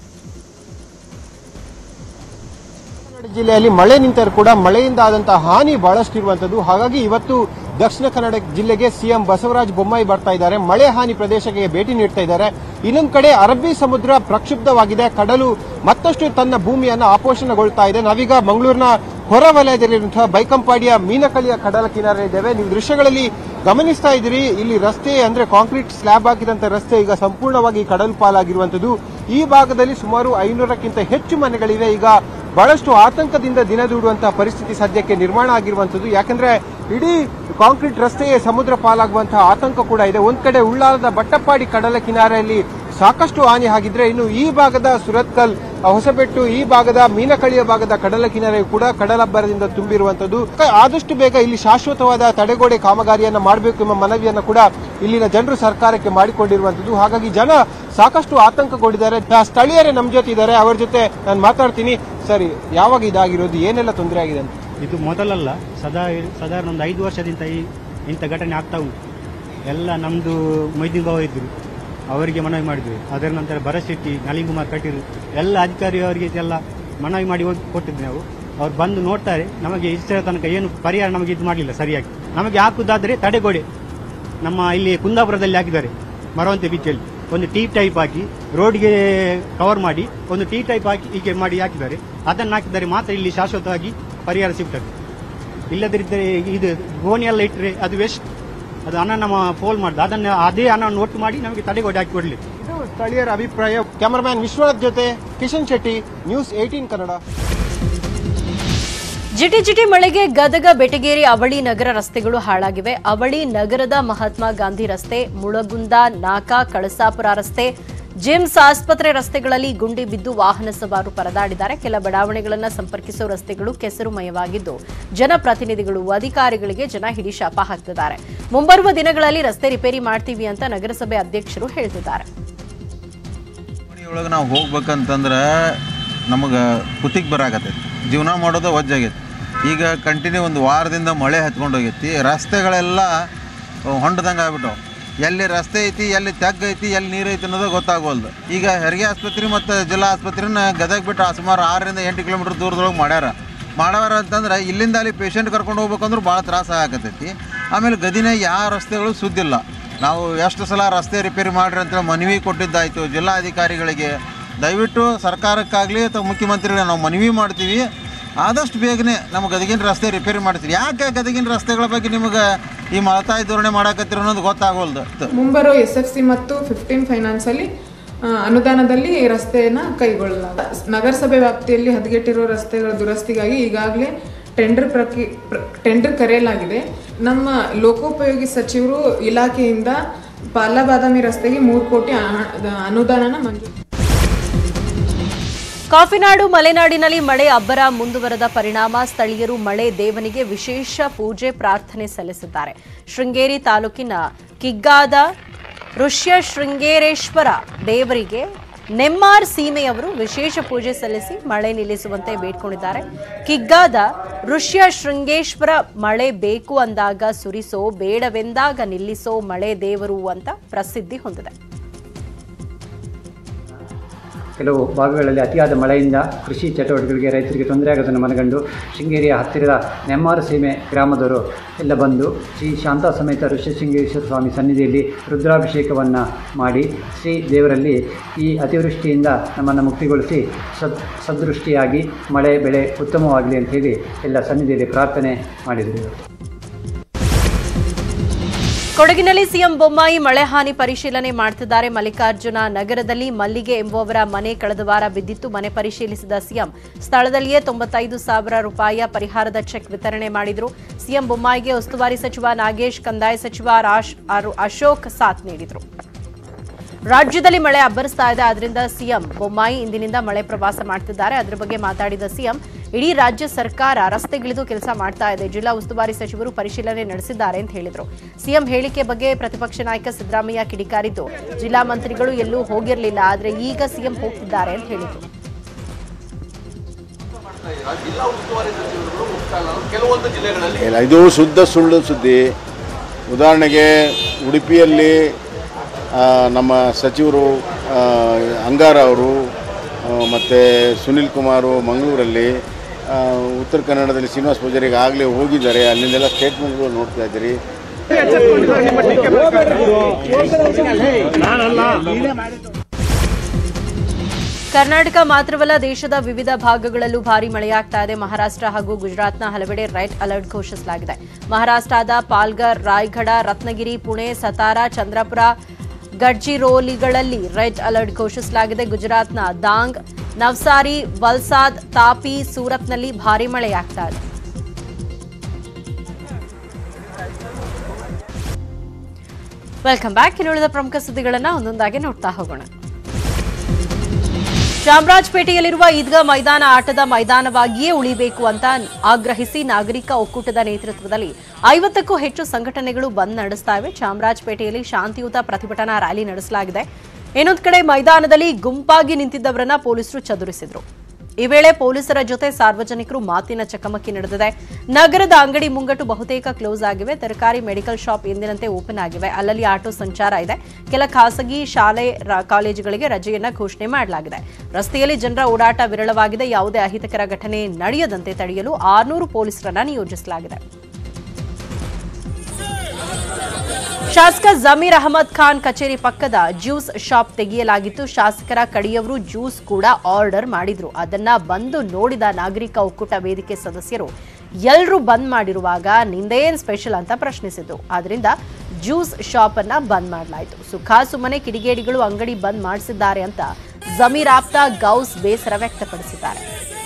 ಕನ್ನಡ ಜಿಲ್ಲೆಯಲ್ಲಿ ಮಳೆ ನಿಂತರೂ ಕೂಡ ಮಳೆಯಿಂದ ಆದಂತಹ ಹಾನಿ ಬಹಳಷ್ಟು ಇರುವಂತದ್ದು ಹಾಗಾಗಿ ಇವತ್ತು ದಕ್ಷಿಣ ಕನ್ನಡ ಜಿಲ್ಲೆಗೆ ಸಿಎಂ ಬಸವರಾಜ ಬೊಮ್ಮಾಯಿ ಬರ್ತಾ ಇದ್ದಾರೆ ಮಳೆ ಹಾನಿ ಪ್ರದೇಶಕ್ಕೆ ಭೇಟಿ ನೀಡ್ತಾ ಇದ್ದಾರೆ ಇನ್ನೊಂದು ಕಡೆ ಅರಬ್ಬಿ ಸಮುದ್ರ ಪ್ರಕ್ಷುಬ್ಧವಾಗಿದೆ ಕಡಲು ಮತ್ತಷ್ಟು ತನ್ನ ಭೂಮಿಯನ್ನ ಆಪೋಷಣಗೊಳ್ತಾ ಇದೆ ನಾವೀಗ ಮಂಗಳೂರಿನ ಹೊರ ವಲಯದಲ್ಲಿರುವಂತಹ ಬೈಕಂಪಾಡಿಯ ಮೀನಕಳಿಯ ಕಡಲ ಕಿನಾರೆ ಇದ್ದೇವೆ ನೀವು ದೃಶ್ಯಗಳಲ್ಲಿ ಗಮನಿಸ್ತಾ ಇದ್ದೀರಿ ಇಲ್ಲಿ ರಸ್ತೆ ಅಂದ್ರೆ ಕಾಂಕ್ರೀಟ್ ಸ್ಲ್ಯಾಬ್ ಹಾಕಿದಂತ ರಸ್ತೆ ಈಗ ಸಂಪೂರ್ಣವಾಗಿ ಕಡಲು ಪಾಲಾಗಿರುವಂತದ್ದು ಈ ಭಾಗದಲ್ಲಿ ಸುಮಾರು ಐನೂರಕ್ಕಿಂತ ಹೆಚ್ಚು ಮನೆಗಳಿವೆ ಈಗ ಬಹಳಷ್ಟು ಆತಂಕದಿಂದ ದಿನ ದೂಡುವಂತಹ ಪರಿಸ್ಥಿತಿ ಸದ್ಯಕ್ಕೆ ನಿರ್ಮಾಣ ಆಗಿರುವಂತದ್ದು ಯಾಕಂದ್ರೆ ಇಡೀ ಕಾಂಕ್ರೀಟ್ ರಸ್ತೆಯೇ ಸಮುದ್ರ ಪಾಲಾಗುವಂತಹ ಆತಂಕ ಕೂಡ ಇದೆ ಒಂದ್ ಕಡೆ ಉಳ್ಳಾಲದ ಬಟ್ಟಪ್ಪಾಡಿ ಕಡಲ ಕಿನಾರೆಯಲ್ಲಿ ಸಾಕಷ್ಟು ಹಾನಿ ಆಗಿದ್ರೆ ಇನ್ನು ಈ ಭಾಗದ ಸುರತ್ಕಲ್ ಹೊಸಬೆಟ್ಟು ಈ ಭಾಗದ ಮೀನಕಳಿಯ ಭಾಗದ ಕಡಲ ಕಿನಾರೆ ಕೂಡ ಕಡಲಬ್ಬರದಿಂದ ತುಂಬಿರುವಂತದ್ದು ಕ- ಆದಷ್ಟು ಬೇಗ ಇಲ್ಲಿ ಶಾಶ್ವತವಾದ ತಡೆಗೋಡೆ ಕಾಮಗಾರಿಯನ್ನ ಮಾಡಬೇಕು ಎಂಬ ಮನವಿಯನ್ನ ಕೂಡ ಇಲ್ಲಿನ ಜನರು ಸರ್ಕಾರಕ್ಕೆ ಮಾಡಿಕೊಂಡಿರುವಂತದ್ದು ಹಾಗಾಗಿ ಜನ ಸಾಕಷ್ಟು ಆತಂಕಗೊಂಡಿದ್ದಾರೆ ಆ, ಸ್ಥಳೀಯರೇ ನಮ್ಮ ಜೊತೆ ಇದ್ದಾರೆ ಅವರ ಜೊತೆ ನಾನು ಮಾತಾಡ್ತೀನಿ ಸರಿ ಯಾವಾಗ ಇದಾಗಿರೋದು ಏನೆಲ್ಲ ತೊಂದರೆ ಆಗಿದೆ ಅಂತ ಇದು ಮೊದಲಲ್ಲ ಸದಾ ಸಾಧಾರಣ ಒಂದು ಐದು ವರ್ಷದಿಂದ ಈ ಇಂಥ ಘಟನೆ ಆಗ್ತಾ ಉಂಟು ಎಲ್ಲ ನಮ್ಮದು ಮೊಯ್ದೀನ್ ಬಾವ ಇದ್ದರು ಅವರಿಗೆ ಮನವಿ ಮಾಡಿದ್ವಿ ಅದರ ನಂತರ ಭರಶೆಟ್ಟಿ ನಳಿನ್ ಕುಮಾರ್ ಕಟೀಲ್ ಎಲ್ಲ ಅಧಿಕಾರಿ ಅವರಿಗೆ ಎಲ್ಲ ಮನವಿ ಮಾಡಿ ಹೋಗಿ ಕೊಟ್ಟಿದ್ವಿ ನಾವು ಅವ್ರು ಬಂದು ನೋಡ್ತಾರೆ ನಮಗೆ ಇಷ್ಟರ ತನಕ ಏನು ಪರಿಹಾರ ನಮಗೆ ಇದು ಮಾಡಲಿಲ್ಲ ಸರಿಯಾಗಿ ನಮಗೆ ಹಾಕುದಾದ್ರೆ ತಡೆಗೋಡೆ ನಮ್ಮ ಇಲ್ಲಿ ಕುಂದಾಪುರದಲ್ಲಿ ಹಾಕಿದ್ದಾರೆ ಮರವಂತೆ ಬೀಚಲ್ಲಿ ಒಂದು ಟೀ ಟೈಪ್ ಹಾಕಿ ರೋಡ್ಗೆ ಕವರ್ ಮಾಡಿ ಒಂದು ಟೀ ಟೈಪ್ ಹಾಕಿ ಹೀಗೆ ಮಾಡಿ ಹಾಕಿದ್ದಾರೆ ಅದನ್ನು ಹಾಕಿದರೆ ಮಾತ್ರ ಇಲ್ಲಿ ಶಾಶ್ವತವಾಗಿ ಪರಿಹಾರ ಸಿಗ್ತದೆ ಇಲ್ಲದಿದ್ದರೆ ಇದು ಗೋಣಿ ಎಲ್ಲ ಇಟ್ಟರೆ ಅದು ವೆಸ್ಟ್ ಅದು ಹಣ ನಮ್ಮ ಪೋಲ್ ಮಾಡಿದ ಅದನ್ನು ಅದೇ ಹಣವನ್ನು ಒಟ್ಟು ಮಾಡಿ ನಮಗೆ ತಡೆಗೋಡೆ ಹಾಕಿ ಕೊಡಲಿ ಇದು ಸ್ಥಳೀಯರ ಅಭಿಪ್ರಾಯ ಕ್ಯಾಮರಾಮ್ಯಾನ್ ವಿಶ್ವನಾಥ್ ಜೊತೆ ಕಿಶನ್ ಶೆಟ್ಟಿ ನ್ಯೂಸ್ ಏಟೀನ್ ಕನ್ನಡ ಜಿಟಿ ಜಿಟಿ ಮಳೆಗೆ ಗದಗ ಬೆಟಗೇರಿ ಅವಳಿ ನಗರ ರಸ್ತೆಗಳು ಹಾಳಾಗಿವೆ ಅವಳಿ ನಗರದ ಮಹಾತ್ಮ ಗಾಂಧಿ ರಸ್ತೆ ಮುಳಗುಂದ ನಾಕ ಕಳಸಾಪುರ ರಸ್ತೆ ಜಿಮ್ಸ್ ಆಸ್ಪತ್ರೆ ರಸ್ತೆಗಳಲ್ಲಿ ಗುಂಡಿ ಬಿದ್ದು ವಾಹನ ಸವಾರರು ಪರದಾಡಿದ್ದಾರೆ ಕೆಲ ಬಡಾವಣೆಗಳನ್ನು ಸಂಪರ್ಕಿಸುವ ರಸ್ತೆಗಳು ಕೆಸರುಮಯವಾಗಿದ್ದು ಜನಪ್ರತಿನಿಧಿಗಳು ಅಧಿಕಾರಿಗಳಿಗೆ ಜನ ಹಿಡಿ ಶಾಪ ಹಾಕ್ತಿದ್ದಾರೆ ಮುಂಬರುವ ದಿನಗಳಲ್ಲಿ ರಸ್ತೆ ರಿಪೇರಿ ಮಾಡ್ತೀವಿ ಅಂತ ನಗರಸಭೆ ಅಧ್ಯಕ್ಷರು ಹೇಳ್ತಿದ್ದಾರೆ ಒಳಗೆ ನಾವು ಹೋಗ್ಬೇಕಂತಂದ್ರೆ ನಮಗೆ ಕುತ್ತಿಗೆ ಬರಾಕತ್ತೈತಿ ಜೀವನ ಮಾಡೋದು ವಜ್ಜಾಗೈತಿ ಈಗ ಕಂಟಿನ್ಯೂ ಒಂದು ವಾರದಿಂದ ಮಳೆ ಹತ್ಕೊಂಡು ಹೋಗೈತಿ ರಸ್ತೆಗಳೆಲ್ಲ ಹೊಂಡದಂಗೆ ಆಗ್ಬಿಟ್ಟವು ಎಲ್ಲಿ ರಸ್ತೆ ಐತಿ ಎಲ್ಲಿ ತೆಗ್ಗ ಐತಿ ಎಲ್ಲಿ ನೀರು ಐತಿ ಅನ್ನೋದು ಗೊತ್ತಾಗೋಲ್ದು ಈಗ ಹೆರಿಗೆ ಆಸ್ಪತ್ರೆ ಮತ್ತು ಜಿಲ್ಲಾ ಆಸ್ಪತ್ರೆನ ಗದಗ ಬಿಟ್ಟು ಸುಮಾರು ಆರರಿಂದ ಎಂಟು ಕಿಲೋಮೀಟ್ರ್ ದೂರದೊಳಗೆ ಮಾಡ್ಯಾರ ಮಾಡವ್ರ ಅಂತಂದ್ರೆ ಇಲ್ಲಿಂದ ಅಲ್ಲಿ ಪೇಷಂಟ್ ಕರ್ಕೊಂಡು ಹೋಗ್ಬೇಕಂದ್ರೆ ಭಾಳ ತ್ರಾಸ ಆಗತ್ತೈತಿ ಆಮೇಲೆ ಗದಿನಾಗ ಯಾವ ರಸ್ತೆಗಳು ಸುದ್ದಿಲ್ಲ ನಾವು ಎಷ್ಟು ಸಲ ರಸ್ತೆ ರಿಪೇರಿ ಮಾಡ್ರಿ ಅಂತ ಮನವಿ ಕೊಟ್ಟಿದ್ದಾಯಿತು ಜಿಲ್ಲಾಧಿಕಾರಿಗಳಿಗೆ ದಯವಿಟ್ಟು ಸರ್ಕಾರಕ್ಕಾಗಲಿ ಅಥವಾ ಮುಖ್ಯಮಂತ್ರಿಗಳಿಗೆ ನಾವು ಮನವಿ ಮಾಡ್ತೀವಿ ಆದಷ್ಟು ಬೇಗನೆ ನಮ್ಮ ಗದಗಿನ ರಸ್ತೆ ರಿಪೇರಿ ಮಾಡ್ತೀವಿ ಯಾಕೆ ಗದಗಿನ ರಸ್ತೆಗಳ ಬಗ್ಗೆ ನಿಮಗೆ ಈ ಮಳತಾಯಿ ಧೋರಣೆ ಮಾಡಾಕತ್ತಿರೋ ಅನ್ನೋದು ಗೊತ್ತಾಗೋಲ್ದು ಮುಂಬರೋ ಎಸ್ ಎಫ್ ಸಿ ಮತ್ತು ಫಿಫ್ಟೀನ್ ಫೈನಾನ್ಸಲ್ಲಿ ಆ, ಅನುದಾನದಲ್ಲಿ ರಸ್ತೆಯನ್ನು ಕೈಗೊಳ್ಳಲಾಗಿದೆ ನಗರಸಭೆ ವ್ಯಾಪ್ತಿಯಲ್ಲಿ ಹದಗೆಟ್ಟಿರುವ ರಸ್ತೆಗಳ ದುರಸ್ತಿಗಾಗಿ ಈಗಾಗಲೇ ಟೆಂಡರ್ ಪ್ರಕಿ ಪ್ರ- ಟೆಂಡರ್ ಕರೆಯಲಾಗಿದೆ ನಮ್ಮ ಲೋಕೋಪಯೋಗಿ ಸಚಿವರು ಇಲಾಖೆಯಿಂದ ಪಾಲಬಾದಾಮಿ ರಸ್ತೆಗೆ ಮೂರು ಕೋಟಿ ಆ- ಅನುದಾನನ ಮಂಜೂರು ಕಾಫಿನಾಡು ಮಲೆನಾಡಿನಲ್ಲಿ ಮಳೆ ಅಬ್ಬರ ಮುಂದುವರೆದ ಪರಿಣಾಮ ಸ್ಥಳೀಯರು ಮಳೆ ದೇವನಿಗೆ ವಿಶೇಷ ಪೂಜೆ ಪ್ರಾರ್ಥನೆ ಸಲ್ಲಿಸಿದ್ದಾರೆ ಶೃಂಗೇರಿ ತಾಲೂಕಿನ ಕಿಗ್ಗಾದ ಋಷ್ಯ ಶೃಂಗೇರೇಶ್ವರ ದೇವರಿಗೆ ನೆಮ್ಮಾರ್ ಸೀಮೆಯವರು ವಿಶೇಷ ಪೂಜೆ ಸಲ್ಲಿಸಿ ಮಳೆ ನಿಲ್ಲಿಸುವಂತೆ ಬೇಡ್ಕೊಂಡಿದ್ದಾರೆ ಕಿಗ್ಗಾದ ಋಷ್ಯ ಶೃಂಗೇಶ್ವರ ಮಳೆ ಬೇಕು ಅಂದಾಗ ಸುರಿಸೋ ಬೇಡವೆಂದಾಗ ನಿಲ್ಲಿಸೋ ಮಳೆ ದೇವರು ಅಂತ ಪ್ರಸಿದ್ಧಿ ಹೊಂದಿದೆ ಕೆಲವು ಭಾಗಗಳಲ್ಲಿ ಅತಿಯಾದ ಮಳೆಯಿಂದ ಕೃಷಿ ಚಟುವಟಿಕೆಗಳಿಗೆ ರೈತರಿಗೆ ತೊಂದರೆಯಾಗೋದನ್ನು ಮನಗಂಡು ಶೃಂಗೇರಿಯ ಹತ್ತಿರದ ನೆಮ್ಮಾರು ಸೀಮೆ ಗ್ರಾಮದವರು ಎಲ್ಲ ಬಂದು ಶ್ರೀ ಶಾಂತಾ ಸಮೇತ ಋಷಶೃಂಗೇಶ್ವರ ಸ್ವಾಮಿ ಸನ್ನಿಧಿಯಲ್ಲಿ ರುದ್ರಾಭಿಷೇಕವನ್ನು ಮಾಡಿ ಶ್ರೀ ದೇವರಲ್ಲಿ ಈ ಅತಿವೃಷ್ಟಿಯಿಂದ ನಮ್ಮನ್ನು ಮುಕ್ತಿಗೊಳಿಸಿ ಸದ್ ಸದೃಷ್ಟಿಯಾಗಿ ಮಳೆ ಬೆಳೆ ಉತ್ತಮವಾಗಲಿ ಅಂತ ಹೇಳಿ ಎಲ್ಲ ಸನ್ನಿಧಿಯಲ್ಲಿ ಪ್ರಾರ್ಥನೆ ಮಾಡಿದರು ಕೊಡಗಿನಲ್ಲಿ ಸಿಎಂ ಬೊಮ್ಮಾಯಿ ಮಳೆ ಹಾನಿ ಪರಿಶೀಲನೆ ಮಾಡ್ತಿದ್ದಾರೆ ಮಲ್ಲಿಕಾರ್ಜುನ ನಗರದಲ್ಲಿ ಮಲ್ಲಿಗೆ ಎಂಬುವವರ ಮನೆ ಕಳೆದ ವಾರ ಬಿದ್ದಿತ್ತು ಮನೆ ಪರಿಶೀಲಿಸಿದ ಸಿಎಂ ಸ್ಥಳದಲ್ಲಿಯೇ ತೊಂಬತ್ತೈದು ಸಾವಿರ ರೂಪಾಯಿಯ ಪರಿಹಾರದ ಚೆಕ್ ವಿತರಣೆ ಮಾಡಿದ್ರು ಸಿಎಂ ಬೊಮ್ಮಾಯಿಗೆ ಉಸ್ತುವಾರಿ ಸಚಿವ ನಾಗೇಶ್ ಕಂದಾಯ ಸಚಿವ ರಾಶ್- ಅರು- ಅಶೋಕ್ ಸಾಥ್ ನೀಡಿದ್ರು ರಾಜ್ಯದಲ್ಲಿ ಮಳೆ ಅಬ್ಬರಿಸ್ತಾ ಇದೆ ಆದ್ರಿಂದ ಸಿಎಂ ಬೊಮ್ಮಾಯಿ ಇಂದಿನಿಂದ ಮಳೆ ಪ್ರವಾಸ ಮಾಡ್ತಿದ್ದಾರೆ ಅದರ ಬಗ್ಗೆ ಮಾತಾಡಿದ ಸಿಎಂ ಇಡೀ ರಾಜ್ಯ ಸರ್ಕಾರ ರಸ್ತೆಗಿಳಿದು ಕೆಲಸ ಮಾಡ್ತಾ ಇದೆ ಜಿಲ್ಲಾ ಉಸ್ತುವಾರಿ ಸಚಿವರು ಪರಿಶೀಲನೆ ನಡೆಸಿದ್ದಾರೆ ಅಂತ ಹೇಳಿದ್ರು ಸಿಎಂ ಹೇಳಿಕೆ ಬಗ್ಗೆ ಪ್ರತಿಪಕ್ಷ ನಾಯಕ ಸಿದ್ದರಾಮಯ್ಯ ಕಿಡಿಕಾರಿದ್ದು ಜಿಲ್ಲಾ ಮಂತ್ರಿಗಳು ಎಲ್ಲೂ ಹೋಗಿರಲಿಲ್ಲ ಆದ್ರೆ ಈಗ ಸಿಎಂ ಹೋಗ್ತಿದ್ದಾರೆ ಅಂತ ಹೇಳಿದ್ರು ಇಲ್ಲ ಇದು ಶುದ್ಧ ಸುಳ್ಳು ಸುದ್ದಿ ಉದಾಹರಣೆಗೆ ಉಡುಪಿಯಲ್ಲಿ ಆ, ನಮ್ಮ ಸಚಿವರು ಆ, ಅಂಗಾರ ಅವರು ಮತ್ತು ಸುನಿಲ್ ಕುಮಾರು ಮಂಗಳೂರಲ್ಲಿ ಆ, ಉತ್ತರ ಕನ್ನಡದಲ್ಲಿ ಶ್ರೀನಿವಾಸ ಪೂಜಾರಿಗೆ ಆಗಲೇ ಹೋಗಿದ್ದಾರೆ ಅಲ್ಲಿಂದೆಲ್ಲ ಸ್ಟೇಟ್ಮೆಂಟ್ಗಳು ನೋಡ್ತಾ ಇದ್ದೀರಿ ಕರ್ನಾಟಕ ಮಾತ್ರವಲ್ಲ ದೇಶದ ವಿವಿಧ ಭಾಗಗಳಲ್ಲೂ ಭಾರಿ ಮಳೆಯಾಗ್ತಾ ಇದೆ ಮಹಾರಾಷ್ಟ್ರ ಹಾಗೂ ಗುಜರಾತ್ನ ಹಲವೆಡೆ ರೆಡ್ ಅಲರ್ಟ್ ಘೋಷಿಸಲಾಗಿದೆ ಮಹಾರಾಷ್ಟ್ರದ ಪಾಲ್ಗರ್ ರಾಯ್ಗಢ ರತ್ನಗಿರಿ ಪುಣೆ ಸತಾರಾ ಚಂದ್ರಪುರ ಗಡ್ಚಿರೋಲಿಗಳಲ್ಲಿ ರೆಡ್ ಅಲರ್ಟ್ ಘೋಷಿಸಲಾಗಿದೆ ಗುಜರಾತ್ನ ದಾಂಗ್ ನವ್ಸಾರಿ ವಲ್ಸಾದ್ ತಾಪಿ ಸೂರತ್ನಲ್ಲಿ ಭಾರಿ ಮಳೆಯಾಗ್ತಾ ಇದೆ ವೆಲ್ಕಮ್ ಬ್ಯಾಕ್ ಇನ್ನುಳಿದ ಪ್ರಮುಖ ಸುದ್ದಿಗಳನ್ನ ಒಂದೊಂದಾಗಿ ನೋಡ್ತಾ ಹೋಗೋಣ ಚಾಮರಾಜಪೇಟೆಯಲ್ಲಿರುವ ಈದ್ಗಾ ಮೈದಾನ ಆಟದ ಮೈದಾನವಾಗಿಯೇ ಉಳಿಬೇಕು ಅಂತ ಆಗ್ರಹಿಸಿ ನಾಗರಿಕ ಒಕ್ಕೂಟದ ನೇತೃತ್ವದಲ್ಲಿ ಐವತ್ತಕ್ಕೂ ಹೆಚ್ಚು ಸಂಘಟನೆಗಳು ಬಂದ್ ನಡೆಸ್ತಾ ಇವೆ ಚಾಮರಾಜಪೇಟೆಯಲ್ಲಿ ಶಾಂತಿಯುತ ಪ್ರತಿಭಟನಾ ರ್ಯಾಲಿ ನಡೆಸಲಾಗಿದೆ ಇನ್ನೊಂದು ಕಡೆ ಮೈದಾನದಲ್ಲಿ ಗುಂಪಾಗಿ ನಿಂತಿದ್ದವರನ್ನ ಪೊಲೀಸರು ಚದುರಿಸಿದ್ರು ಈ ವೇಳೆ ಪೊಲೀಸರ ಜೊತೆ ಸಾರ್ವಜನಿಕರು ಮಾತಿನ ಚಕಮಕಿ ನಡೆದಿದೆ ನಗರದ ಅಂಗಡಿ ಮುಂಗಟ್ಟು ಬಹುತೇಕ ಕ್ಲೋಸ್ ಆಗಿವೆ ತರಕಾರಿ ಮೆಡಿಕಲ್ ಶಾಪ್ ಎಂದಿನಂತೆ ಓಪನ್ ಆಗಿವೆ ಅಲ್ಲಲ್ಲಿ ಆಟೋ ಸಂಚಾರ ಇದೆ ಕೆಲ ಖಾಸಗಿ ಶಾಲೆ ರ- ಕಾಲೇಜುಗಳಿಗೆ ರಜೆಯನ್ನ ಘೋಷಣೆ ಮಾಡಲಾಗಿದೆ ರಸ್ತೆಯಲ್ಲಿ ಜನರ ಓಡಾಟ ವಿರಳವಾಗಿದೆ ಯಾವುದೇ ಅಹಿತಕರ ಘಟನೆ ನಡೆಯದಂತೆ ತಡೆಯಲು ಆರ್ನೂರು ಪೊಲೀಸರನ್ನ ನಿಯೋಜಿಸಲಾಗಿದೆ ಶಾಸಕ ಜಮೀರ್ ಅಹಮದ್ ಖಾನ್ ಕಚೇರಿ ಪಕ್ಕದ ಜ್ಯೂಸ್ ಶಾಪ್ ತೆಗೆಯಲಾಗಿತ್ತು ಶಾಸಕರ ಕಡೆಯವರು ಜ್ಯೂಸ್ ಕೂಡ ಆರ್ಡರ್ ಮಾಡಿದ್ರು ಅದನ್ನ ಬಂದು ನೋಡಿದ ನಾಗರಿಕ ಒಕ್ಕೂಟ ವೇದಿಕೆ ಸದಸ್ಯರು ಎಲ್ಲರೂ ಬಂದ್ ಮಾಡಿರುವಾಗ ನಿಂದೇನ್ ಸ್ಪೆಷಲ್ ಅಂತ ಪ್ರಶ್ನಿಸಿದ್ರು ಆದ್ರಿಂದ ಜ್ಯೂಸ್ ಶಾಪ್ ಅನ್ನ ಬಂದ್ ಮಾಡಲಾಯಿತು ಸುಖಾ ಸುಮ್ಮನೆ ಕಿಡಿಗೇಡಿಗಳು ಅಂಗಡಿ ಬಂದ್ ಮಾಡಿಸಿದ್ದಾರೆ ಅಂತ ಜಮೀರ್ ಆಪ್ತ ಗೌಸ್ ಬೇಸರ ವ್ಯಕ್ತಪಡಿಸಿದ್ದಾರೆ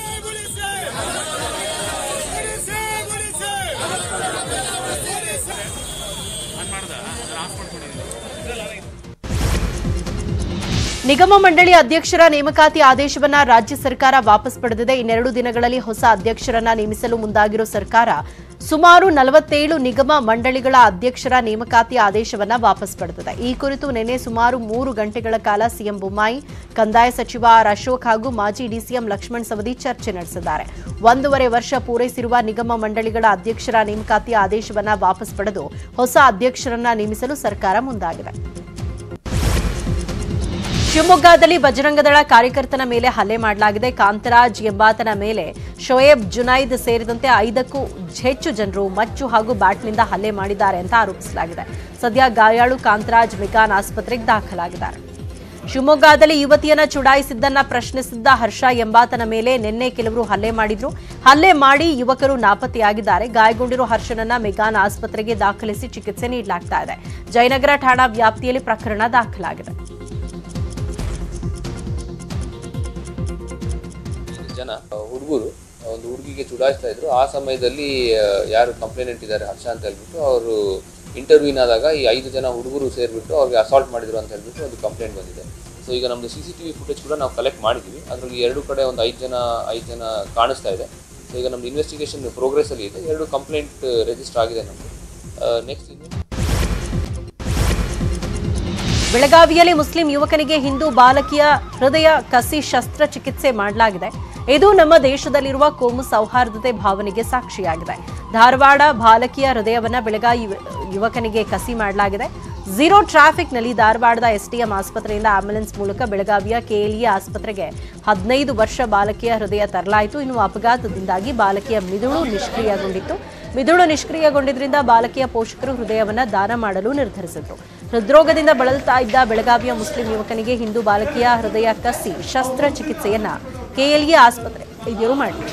ನಿಗಮ ಮಂಡಳಿ ಅಧ್ಯಕ್ಷರ ನೇಮಕಾತಿ ಆದೇಶವನ್ನ ರಾಜ್ಯ ಸರ್ಕಾರ ವಾಪಸ್ ಪಡೆದಿದೆ ಇನ್ನೆರಡು ದಿನಗಳಲ್ಲಿ ಹೊಸ ಅಧ್ಯಕ್ಷರನ್ನ ನೇಮಿಸಲು ಮುಂದಾಗಿರೋ ಸರ್ಕಾರ ಸುಮಾರು ನಲವತ್ತೇಳು ನಿಗಮ ಮಂಡಳಿಗಳ ಅಧ್ಯಕ್ಷರ ನೇಮಕಾತಿ ಆದೇಶವನ್ನ ವಾಪಸ್ ಪಡೆದಿದೆ ಈ ಕುರಿತು ನಿನ್ನೆ ಸುಮಾರು ಮೂರು ಗಂಟೆಗಳ ಕಾಲ ಸಿಎಂ ಬೊಮ್ಮಾಯಿ ಕಂದಾಯ ಸಚಿವ ಆರ್ ಅಶೋಕ್ ಹಾಗೂ ಮಾಜಿ ಡಿಸಿಎಂ ಲಕ್ಷ್ಮಣ್ ಸವದಿ ಚರ್ಚೆ ನಡೆಸಿದ್ದಾರೆ ಒಂದೂವರೆ ವರ್ಷ ಪೂರೈಸಿರುವ ನಿಗಮ ಮಂಡಳಿಗಳ ಅಧ್ಯಕ್ಷರ ನೇಮಕಾತಿ ಆದೇಶವನ್ನ ವಾಪಸ್ ಪಡೆದು ಹೊಸ ಅಧ್ಯಕ್ಷರನ್ನ ನೇಮಿಸಲು ಸರ್ಕಾರ ಮುಂದಾಗಿದೆ ಶಿವಮೊಗ್ಗದಲ್ಲಿ ಬಜರಂಗದಳ ಕಾರ್ಯಕರ್ತನ ಮೇಲೆ ಹಲ್ಲೆ ಮಾಡಲಾಗಿದೆ ಕಾಂತರಾಜ್ ಎಂಬಾತನ ಮೇಲೆ ಶೋಯಬ್ ಜುನೈದ್ ಸೇರಿದಂತೆ ಐದಕ್ಕೂ ಹೆಚ್ಚು ಜನರು ಮಚ್ಚು ಹಾಗೂ ಬ್ಯಾಟ್ನಿಂದ ಹಲ್ಲೆ ಮಾಡಿದ್ದಾರೆ ಅಂತ ಆರೋಪಿಸಲಾಗಿದೆ ಸದ್ಯ ಗಾಯಾಳು ಕಾಂತರಾಜ್ ಮಿಗಾನ್ ಆಸ್ಪತ್ರೆಗೆ ದಾಖಲಾಗಿದ್ದಾರೆ ಶಿವಮೊಗ್ಗದಲ್ಲಿ ಯುವತಿಯನ್ನ ಚುಡಾಯಿಸಿದ್ದನ್ನ ಪ್ರಶ್ನಿಸಿದ್ದ ಹರ್ಷ ಎಂಬಾತನ ಮೇಲೆ ನಿನ್ನೆ ಕೆಲವರು ಹಲ್ಲೆ ಮಾಡಿದ್ರು ಹಲ್ಲೆ ಮಾಡಿ ಯುವಕರು ನಾಪತ್ತೆಯಾಗಿದ್ದಾರೆ ಗಾಯಗೊಂಡಿರೋ ಹರ್ಷನನ್ನ ಮೆಗಾನ್ ಆಸ್ಪತ್ರೆಗೆ ದಾಖಲಿಸಿ ಚಿಕಿತ್ಸೆ ನೀಡಲಾಗ್ತಾ ಇದೆ ಜಯನಗರ ಠಾಣಾ ವ್ಯಾಪ್ತಿಯಲ್ಲಿ ಪ್ರಕರಣ ದಾಖಲಾಗಿದೆ ಜನ ಹುಡುಗರು ಒಂದು ಹುಡುಗಿಗೆ ಚುಡಾಯಿಸ್ತಾ ಇದ್ರು ಆ ಸಮಯದಲ್ಲಿ ಆ, ಯಾರು ಕಂಪ್ಲೇನೆಂಟ್ ಇದ್ದಾರೆ ಹರ್ಷ ಅಂತ ಹೇಳ್ಬಿಟ್ಟು ಅವರು ಇಂಟರ್ವ್ಯೂನ್ ಆದಾಗ ಈ ಐದು ಜನ ಹುಡುಗರು ಸೇರಿಬಿಟ್ಟು ಅವ್ರಿಗೆ ಅಸಾಲ್ಟ್ ಮಾಡಿದ್ರು ಅಂತ ಹೇಳ್ಬಿಟ್ಟು ಒಂದು ಕಂಪ್ಲೇಂಟ್ ಬಂದಿದೆ ಸೊ ಈಗ ನಮ್ಮದು C C T V footage ಕೂಡ ನಾವು ಕಲೆಕ್ಟ್ ಮಾಡಿದ್ದೀವಿ ಅದರಲ್ಲಿ ಎರಡು ಕಡೆ ಒಂದು ಐದು ಜನ ಐದು ಜನ ಕಾಣಿಸ್ತಾ ಇದೆ ಸೊ ಈಗ ನಮ್ಮದು ಇನ್ವೆಸ್ಟಿಗೇಷನ್ ಪ್ರೋಗ್ರೆಸ್ಸಲ್ಲಿ ಇದೆ ಎರಡು ಕಂಪ್ಲೇಂಟ್ ರಿಜಿಸ್ಟರ್ ಆಗಿದೆ ನಮ್ಮದು ನೆಕ್ಸ್ಟ್ ಬೆಳಗಾವಿಯಲ್ಲಿ ಮುಸ್ಲಿಂ ಯುವಕನಿಗೆ ಹಿಂದೂ ಬಾಲಕಿಯ ಹೃದಯ ಕಸಿ ಶಸ್ತ್ರಚಿಕಿತ್ಸೆ ಮಾಡಲಾಗಿದೆ ಇದು ನಮ್ಮ ದೇಶದಲ್ಲಿರುವ ಕೋಮು ಸೌಹಾರ್ದತೆ ಭಾವನೆಗೆ ಸಾಕ್ಷಿಯಾಗಿದೆ ಧಾರವಾಡ ಬಾಲಕಿಯ ಹೃದಯವನ್ನ ಬೆಳಗಾವಿ ಯುವ- ಯುವಕನಿಗೆ ಕಸಿ ಮಾಡಲಾಗಿದೆ ಝೀರೋ ಟ್ರಾಫಿಕ್ನಲ್ಲಿ ಧಾರವಾಡದ ಎಸ್ಡಿಎಂ ಆಸ್ಪತ್ರೆಯಿಂದ ಆಂಬ್ಯುಲೆನ್ಸ್ ಮೂಲಕ ಬೆಳಗಾವಿಯ ಕೆಎಲ್ಇ ಆಸ್ಪತ್ರೆಗೆ ಹದಿನೈದು ವರ್ಷ ಬಾಲಕಿಯ ಹೃದಯ ತರಲಾಯಿತು ಇನ್ನು ಅಪಘಾತದಿಂದಾಗಿ ಬಾಲಕಿಯ ಮಿದುಳು ನಿಷ್ಕ್ರಿಯಗೊಂಡಿತ್ತು ಮಿದುಳು ನಿಷ್ಕ್ರಿಯಗೊಂಡಿದ್ರಿಂದ ಬಾಲಕಿಯ ಪೋಷಕರು ಹೃದಯವನ್ನ ದಾನ ಮಾಡಲು ನಿರ್ಧರಿಸಿದ್ರು ಹೃದ್ರೋಗದಿಂದ ಬಳಲ್ತಾ ಇದ್ದ ಬೆಳಗಾವಿಯ ಮುಸ್ಲಿಂ ಯುವಕನಿಗೆ ಹಿಂದೂ ಬಾಲಕಿಯ ಹೃದಯ ಕಸಿ ಶಸ್ತ್ರಚಿಕಿತ್ಸೆಯನ್ನ ಕೆಎಲ್ಇ ಆಸ್ಪತ್ರೆ ವೈದ್ಯರು ಮಾಡಿದರು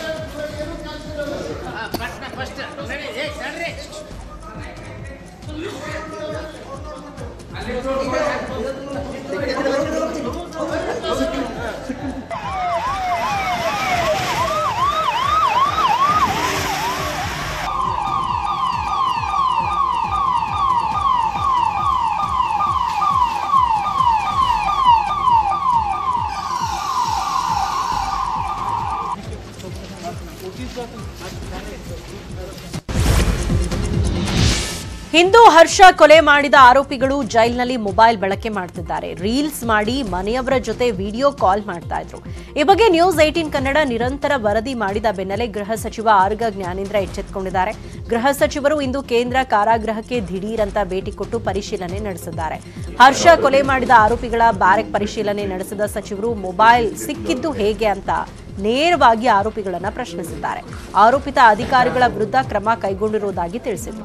ಹಿಂದೂ ಹರ್ಷ ಕೊಲೆ ಮಾಡಿದ ಆರೋಪಿಗಳು ಜೈಲಿನಲ್ಲಿ ಮೊಬೈಲ್ ಬಳಕೆ ಮಾಡ್ತಿದ್ದಾರೆ ರೀಲ್ಸ್ ಮಾಡಿ ಮನೆಯವರ ಜೊತೆ ವಿಡಿಯೋ ಕಾಲ್ ಮಾಡ್ತಾ ಇದ್ರು ಈ ಬಗ್ಗೆ ನ್ಯೂಸ್ ಏಟೀನ್ ಕನ್ನಡ ನಿರಂತರ ವರದಿ ಮಾಡಿದ ಬೆನ್ನಲ್ಲೇ ಗೃಹ ಸಚಿವ ಆರ್ಗ ಜ್ಞಾನೇಂದ್ರ ಎಚ್ಚೆತ್ತುಕೊಂಡಿದ್ದಾರೆ ಗೃಹ ಸಚಿವರು ಇಂದು ಕೇಂದ್ರ ಕಾರಾಗೃಹಕ್ಕೆ ದಿಢೀರ್ ಅಂತ ಭೇಟಿ ಕೊಟ್ಟು ಪರಿಶೀಲನೆ ನಡೆಸಿದ್ದಾರೆ ಹರ್ಷ ಕೊಲೆ ಮಾಡಿದ ಆರೋಪಿಗಳ ಬ್ಯಾರೆಕ್ ಪರಿಶೀಲನೆ ನಡೆಸಿದ ಸಚಿವರು ಮೊಬೈಲ್ ಸಿಕ್ಕಿದ್ದು ಹೇಗೆ ಅಂತ ನೇರವಾಗಿ ಆರೋಪಿಗಳನ್ನ ಪ್ರಶ್ನಿಸಿದ್ದಾರೆ ಆರೋಪಿತ ಅಧಿಕಾರಿಗಳ ವಿರುದ್ಧ ಕ್ರಮ ಕೈಗೊಂಡಿರುವುದಾಗಿ ತಿಳಿಸಿದರು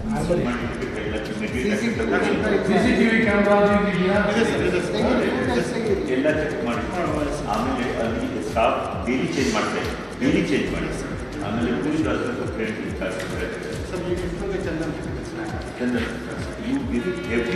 ಎಲ್ಲ ಚೆಕ್ ಮಾಡಿ ಆಮೇಲೆ ಅಲ್ಲಿ ಸ್ಟಾಫ್ ಡೈಲಿ ಚೇಂಜ್ ಮಾಡ್ತಾರೆ ಡೈಲಿ ಚೇಂಜ್ ಮಾಡಿ ಆಮೇಲೆ ಪೊಲೀಸ್ ಕಳಿಸ್ತಾರೆ Chandan you give every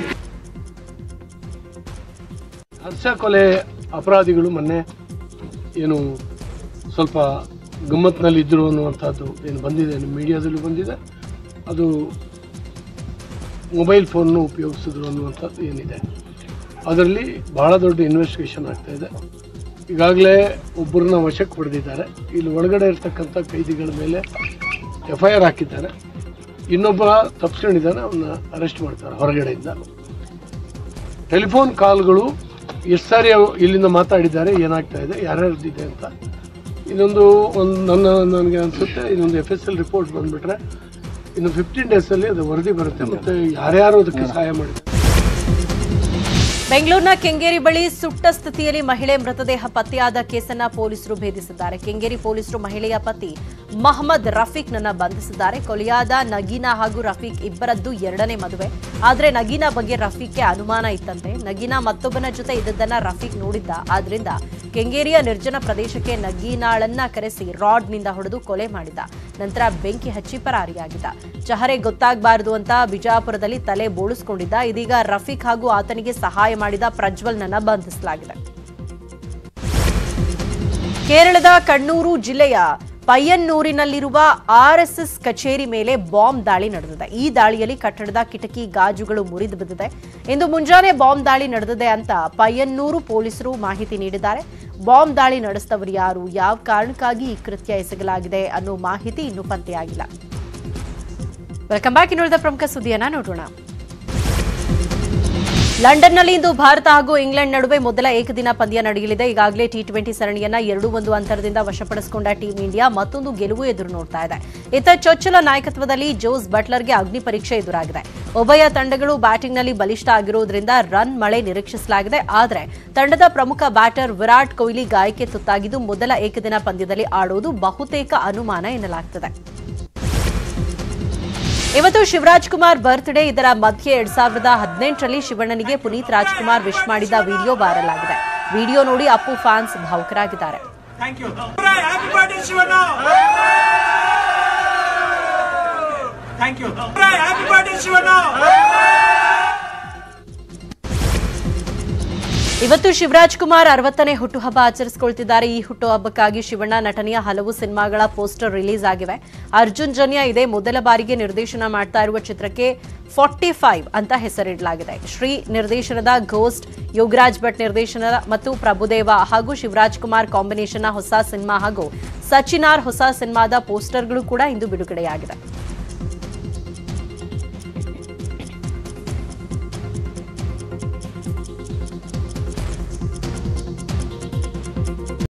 Harsha ಕೊಲೆ ಅಪರಾಧಿಗಳು ಮೊನ್ನೆ ಏನು ಸ್ವಲ್ಪ ಗಮ್ಮತ್ನಲ್ಲಿ ಇದ್ದರು ಅನ್ನುವಂಥದ್ದು ಏನು ಬಂದಿದೆ ಮೀಡಿಯಾದಲ್ಲೂ ಬಂದಿದೆ ಅದು ಮೊಬೈಲ್ ಫೋನ್ನು ಉಪಯೋಗಿಸಿದ್ರು ಅನ್ನುವಂಥದ್ದು ಏನಿದೆ ಅದರಲ್ಲಿ ಬಹಳ ದೊಡ್ಡ ಇನ್ವೆಸ್ಟಿಗೇಷನ್ ಆಗ್ತಾ ಇದೆ ಈಗಾಗಲೇ ಒಬ್ಬರನ್ನ ವಶಕ್ಕೆ ಪಡೆದಿದ್ದಾರೆ ಇಲ್ಲಿ ಒಳಗಡೆ ಇರ್ತಕ್ಕಂಥ ಕೈದಿಗಳ ಮೇಲೆ ಎಫ್ ಐ ಆರ್ ಹಾಕಿದ್ದಾರೆ ಇನ್ನೊಬ್ಬ ತಪ್ಪಿಸ್ಕೊಂಡಿದ್ದಾನೆ ಅವನ್ನ ಅರೆಸ್ಟ್ ಮಾಡ್ತಾರೆ ಹೊರಗಡೆಯಿಂದ ಟೆಲಿಫೋನ್ ಕಾಲ್ಗಳು ಎಷ್ಟು ಸಾರಿ ಅವು ಇಲ್ಲಿಂದ ಮಾತಾಡಿದ್ದಾರೆ ಏನಾಗ್ತಾ ಇದೆ ಯಾರ್ಯಾರ್ದಿದೆ ಅಂತ ಇನ್ನೊಂದು ಒಂದು ನನ್ನ ನನಗೆ ಅನಿಸುತ್ತೆ ಇನ್ನೊಂದು ಎಫ್ ಎಸ್ ಎಲ್ ರಿಪೋರ್ಟ್ ಬಂದುಬಿಟ್ರೆ ಇನ್ನು ಫಿಫ್ಟೀನ್ ಡೇಸಲ್ಲಿ ಅದು ವರದಿ ಬರುತ್ತೆ ಮತ್ತು ಯಾರ್ಯಾರು ಅದಕ್ಕೆ ಸಹಾಯ ಮಾಡಿದ್ದಾರೆ ಬೆಂಗಳೂರಿನ ಕೆಂಗೇರಿ ಬಳಿ ಸುಟ್ಟ ಸ್ಥಿತಿಯಲ್ಲಿ ಮಹಿಳೆ ಮೃತದೇಹ ಪತ್ತೆಯಾದ ಕೇಸನ್ನ ಪೊಲೀಸರು ಭೇದಿಸಿದ್ದಾರೆ ಕೆಂಗೇರಿ ಪೊಲೀಸರು ಮಹಿಳೆಯ ಪತಿ ಮಹಮ್ಮದ್ ರಫೀಕ್ನನ್ನ ಬಂಧಿಸಿದ್ದಾರೆ ಕೊಲೆಯಾದ ನಗೀನಾ ಹಾಗೂ ರಫೀಕ್ ಇಬ್ಬರದ್ದು ಎರಡನೇ ಮದುವೆ ಆದ್ರೆ ನಗೀನಾ ಬಗ್ಗೆ ರಫೀಕ್ಗೆ ಅನುಮಾನ ಇತ್ತಂತೆ ನಗೀನಾ ಮತ್ತೊಬ್ಬನ ಜೊತೆ ಇದ್ದದ್ದನ್ನ ರಫೀಕ್ ನೋಡಿದ್ದ ಆದ್ರಿಂದ ಕೆಂಗೇರಿಯ ನಿರ್ಜನ ಪ್ರದೇಶಕ್ಕೆ ನಗೀನಾಳನ್ನ ಕರೆಸಿ ರಾಡ್ನಿಂದ ಹೊಡೆದು ಕೊಲೆ ಮಾಡಿದ ನಂತರ ಬೆಂಕಿ ಹಚ್ಚಿ ಪರಾರಿಯಾಗಿದ್ದ ಚಹರೆ ಗೊತ್ತಾಗಬಾರದು ಅಂತ ಬಿಜಾಪುರದಲ್ಲಿ ತಲೆ ಬೋಳಿಸ್ಕೊಂಡಿದ್ದ ಇದೀಗ ರಫೀಕ್ ಹಾಗೂ ಆತನಿಗೆ ಸಹಾಯ ಮಾಡಿದ ಪ್ರಜ್ವಲ್ನನ್ನ ಬಂಧಿಸಲಾಗಿದೆ ಕೇರಳದ ಕಣ್ಣೂರು ಜಿಲ್ಲೆಯ ಪಯ್ಯನ್ನೂರಿನಲ್ಲಿರುವ ಆರ್ಎಸ್ಎಸ್ ಕಚೇರಿ ಮೇಲೆ ಬಾಂಬ್ ದಾಳಿ ನಡೆದಿದೆ ಈ ದಾಳಿಯಲ್ಲಿ ಕಟ್ಟಡದ ಕಿಟಕಿ ಗಾಜುಗಳು ಮುರಿದು ಬಿದ್ದಿದೆ ಇಂದು ಮುಂಜಾನೆ ಬಾಂಬ್ ದಾಳಿ ನಡೆದಿದೆ ಅಂತ ಪಯ್ಯನ್ನೂರು ಪೊಲೀಸರು ಮಾಹಿತಿ ನೀಡಿದ್ದಾರೆ ಬಾಂಬ್ ದಾಳಿ ನಡೆಸಿದವರು ಯಾರು ಯಾವ ಕಾರಣಕ್ಕಾಗಿ ಈ ಕೃತ್ಯ ಎಸಗಲಾಗಿದೆ ಅನ್ನೋ ಮಾಹಿತಿ ಇನ್ನೂ ಪತ್ತೆಯಾಗಿಲ್ಲ ವೆಲ್ಕಮ್ ಬ್ಯಾಕ್ ಇನ್ನುಳಿದ ಪ್ರಮುಖ ಸುದ್ದಿಯನ್ನ ನೋಡೋಣ ಲಂಡನ್ನಲ್ಲಿ ಇಂದು ಭಾರತ ಹಾಗೂ ಇಂಗ್ಲೆಂಡ್ ನಡುವೆ ಮೊದಲ ಏಕದಿನ ಪಂದ್ಯ ನಡೆಯಲಿದೆ ಈಗಾಗಲೇ ಟಿ ಟ್ವೆಂಟಿ ಸರಣಿಯನ್ನ ಎರಡು ಒಂದು ಅಂತರದಿಂದ ವಶಪಡಿಸಿಕೊಂಡ ಟೀಂ ಇಂಡಿಯಾ ಮತ್ತೊಂದು ಗೆಲುವು ಎದುರು ನೋಡ್ತಾ ಇದೆ ಇತ್ತ ಚೊಚ್ಚಲ ನಾಯಕತ್ವದಲ್ಲಿ ಜೋಸ್ ಬಟ್ಲರ್ಗೆ ಅಗ್ನಿ ಪರೀಕ್ಷೆ ಎದುರಾಗಿದೆ ಉಭಯ ತಂಡಗಳು ಬ್ಯಾಟಿಂಗ್ನಲ್ಲಿ ಬಲಿಷ್ಠ ಆಗಿರುವುದರಿಂದ ರನ್ ಮಳೆ ನಿರೀಕ್ಷಿಸಲಾಗಿದೆ ಆದರೆ ತಂಡದ ಪ್ರಮುಖ ಬ್ಯಾಟರ್ ವಿರಾಟ್ ಕೊಹ್ಲಿ ಗಾಯಕ್ಕೆ ತುತ್ತಾಗಿದ್ದು ಮೊದಲ ಏಕದಿನ ಪಂದ್ಯದಲ್ಲಿ ಆಡುವುದು ಬಹುತೇಕ ಅನುಮಾನ ಎನ್ನಲಾಗ್ತಿದೆ ಇವತ್ತು ಶಿವರಾಜ್ ಕುಮಾರ್ ಬರ್ತ್ಡೇ ಇದರ ಮಧ್ಯೆ ಎರಡ್ ಸಾವಿರದ ಹದಿನೆಂಟರಲ್ಲಿ ಶಿವಣ್ಣನಿಗೆ ಪುನೀತ್ ರಾಜ್ಕುಮಾರ್ ವಿಶ್ ಮಾಡಿದ ವಿಡಿಯೋ ವೈರಲ್ ಆಗಿದೆ ವಿಡಿಯೋ ನೋಡಿ ಅಪ್ಪು ಫ್ಯಾನ್ಸ್ ಭಾವುಕರಾಗಿದ್ದಾರೆ Thank you. Happy birthday, Shivana! Thank you. Happy birthday, Shivana! ಇವತ್ತು ಶಿವರಾಜ್ ಕುಮಾರ್ ಅರವತ್ತನೇ ಹುಟ್ಟುಹಬ್ಬ ಆಚರಿಸಿಕೊಳ್ತಿದ್ದಾರೆ ಈ ಹುಟ್ಟುಹಬ್ಬಕ್ಕಾಗಿ ಶಿವಣ್ಣ ನಟನೆಯ ಹಲವು ಸಿನಿಮಾಗಳ ಪೋಸ್ಟರ್ ರಿಲೀಸ್ ಆಗಿವೆ ಅರ್ಜುನ್ ಜನ್ಯ ಇದೇ ಮೊದಲ ಬಾರಿಗೆ ನಿರ್ದೇಶನ ಮಾಡ್ತಾ ಇರುವ ಚಿತ್ರಕ್ಕೆ ಫಾರ್ಟಿ ಫೈವ್ ಅಂತ ಹೆಸರಿಡಲಾಗಿದೆ ಶ್ರೀ ನಿರ್ದೇಶನದ ಘೋಸ್ಟ್ ಯೋಗರಾಜ್ ಭಟ್ ನಿರ್ದೇಶನ ಮತ್ತು ಪ್ರಭುದೇವ ಹಾಗೂ ಶಿವರಾಜ್ ಕುಮಾರ್ ಕಾಂಬಿನೇಷನ್ನ ಹೊಸ ಸಿನಿಮಾ ಹಾಗೂ ಸಚಿನಾರ್ ಹೊಸ ಸಿನಿಮಾದ ಪೋಸ್ಟರ್ಗಳು ಕೂಡ ಇಂದು ಬಿಡುಗಡೆಯಾಗಿದೆ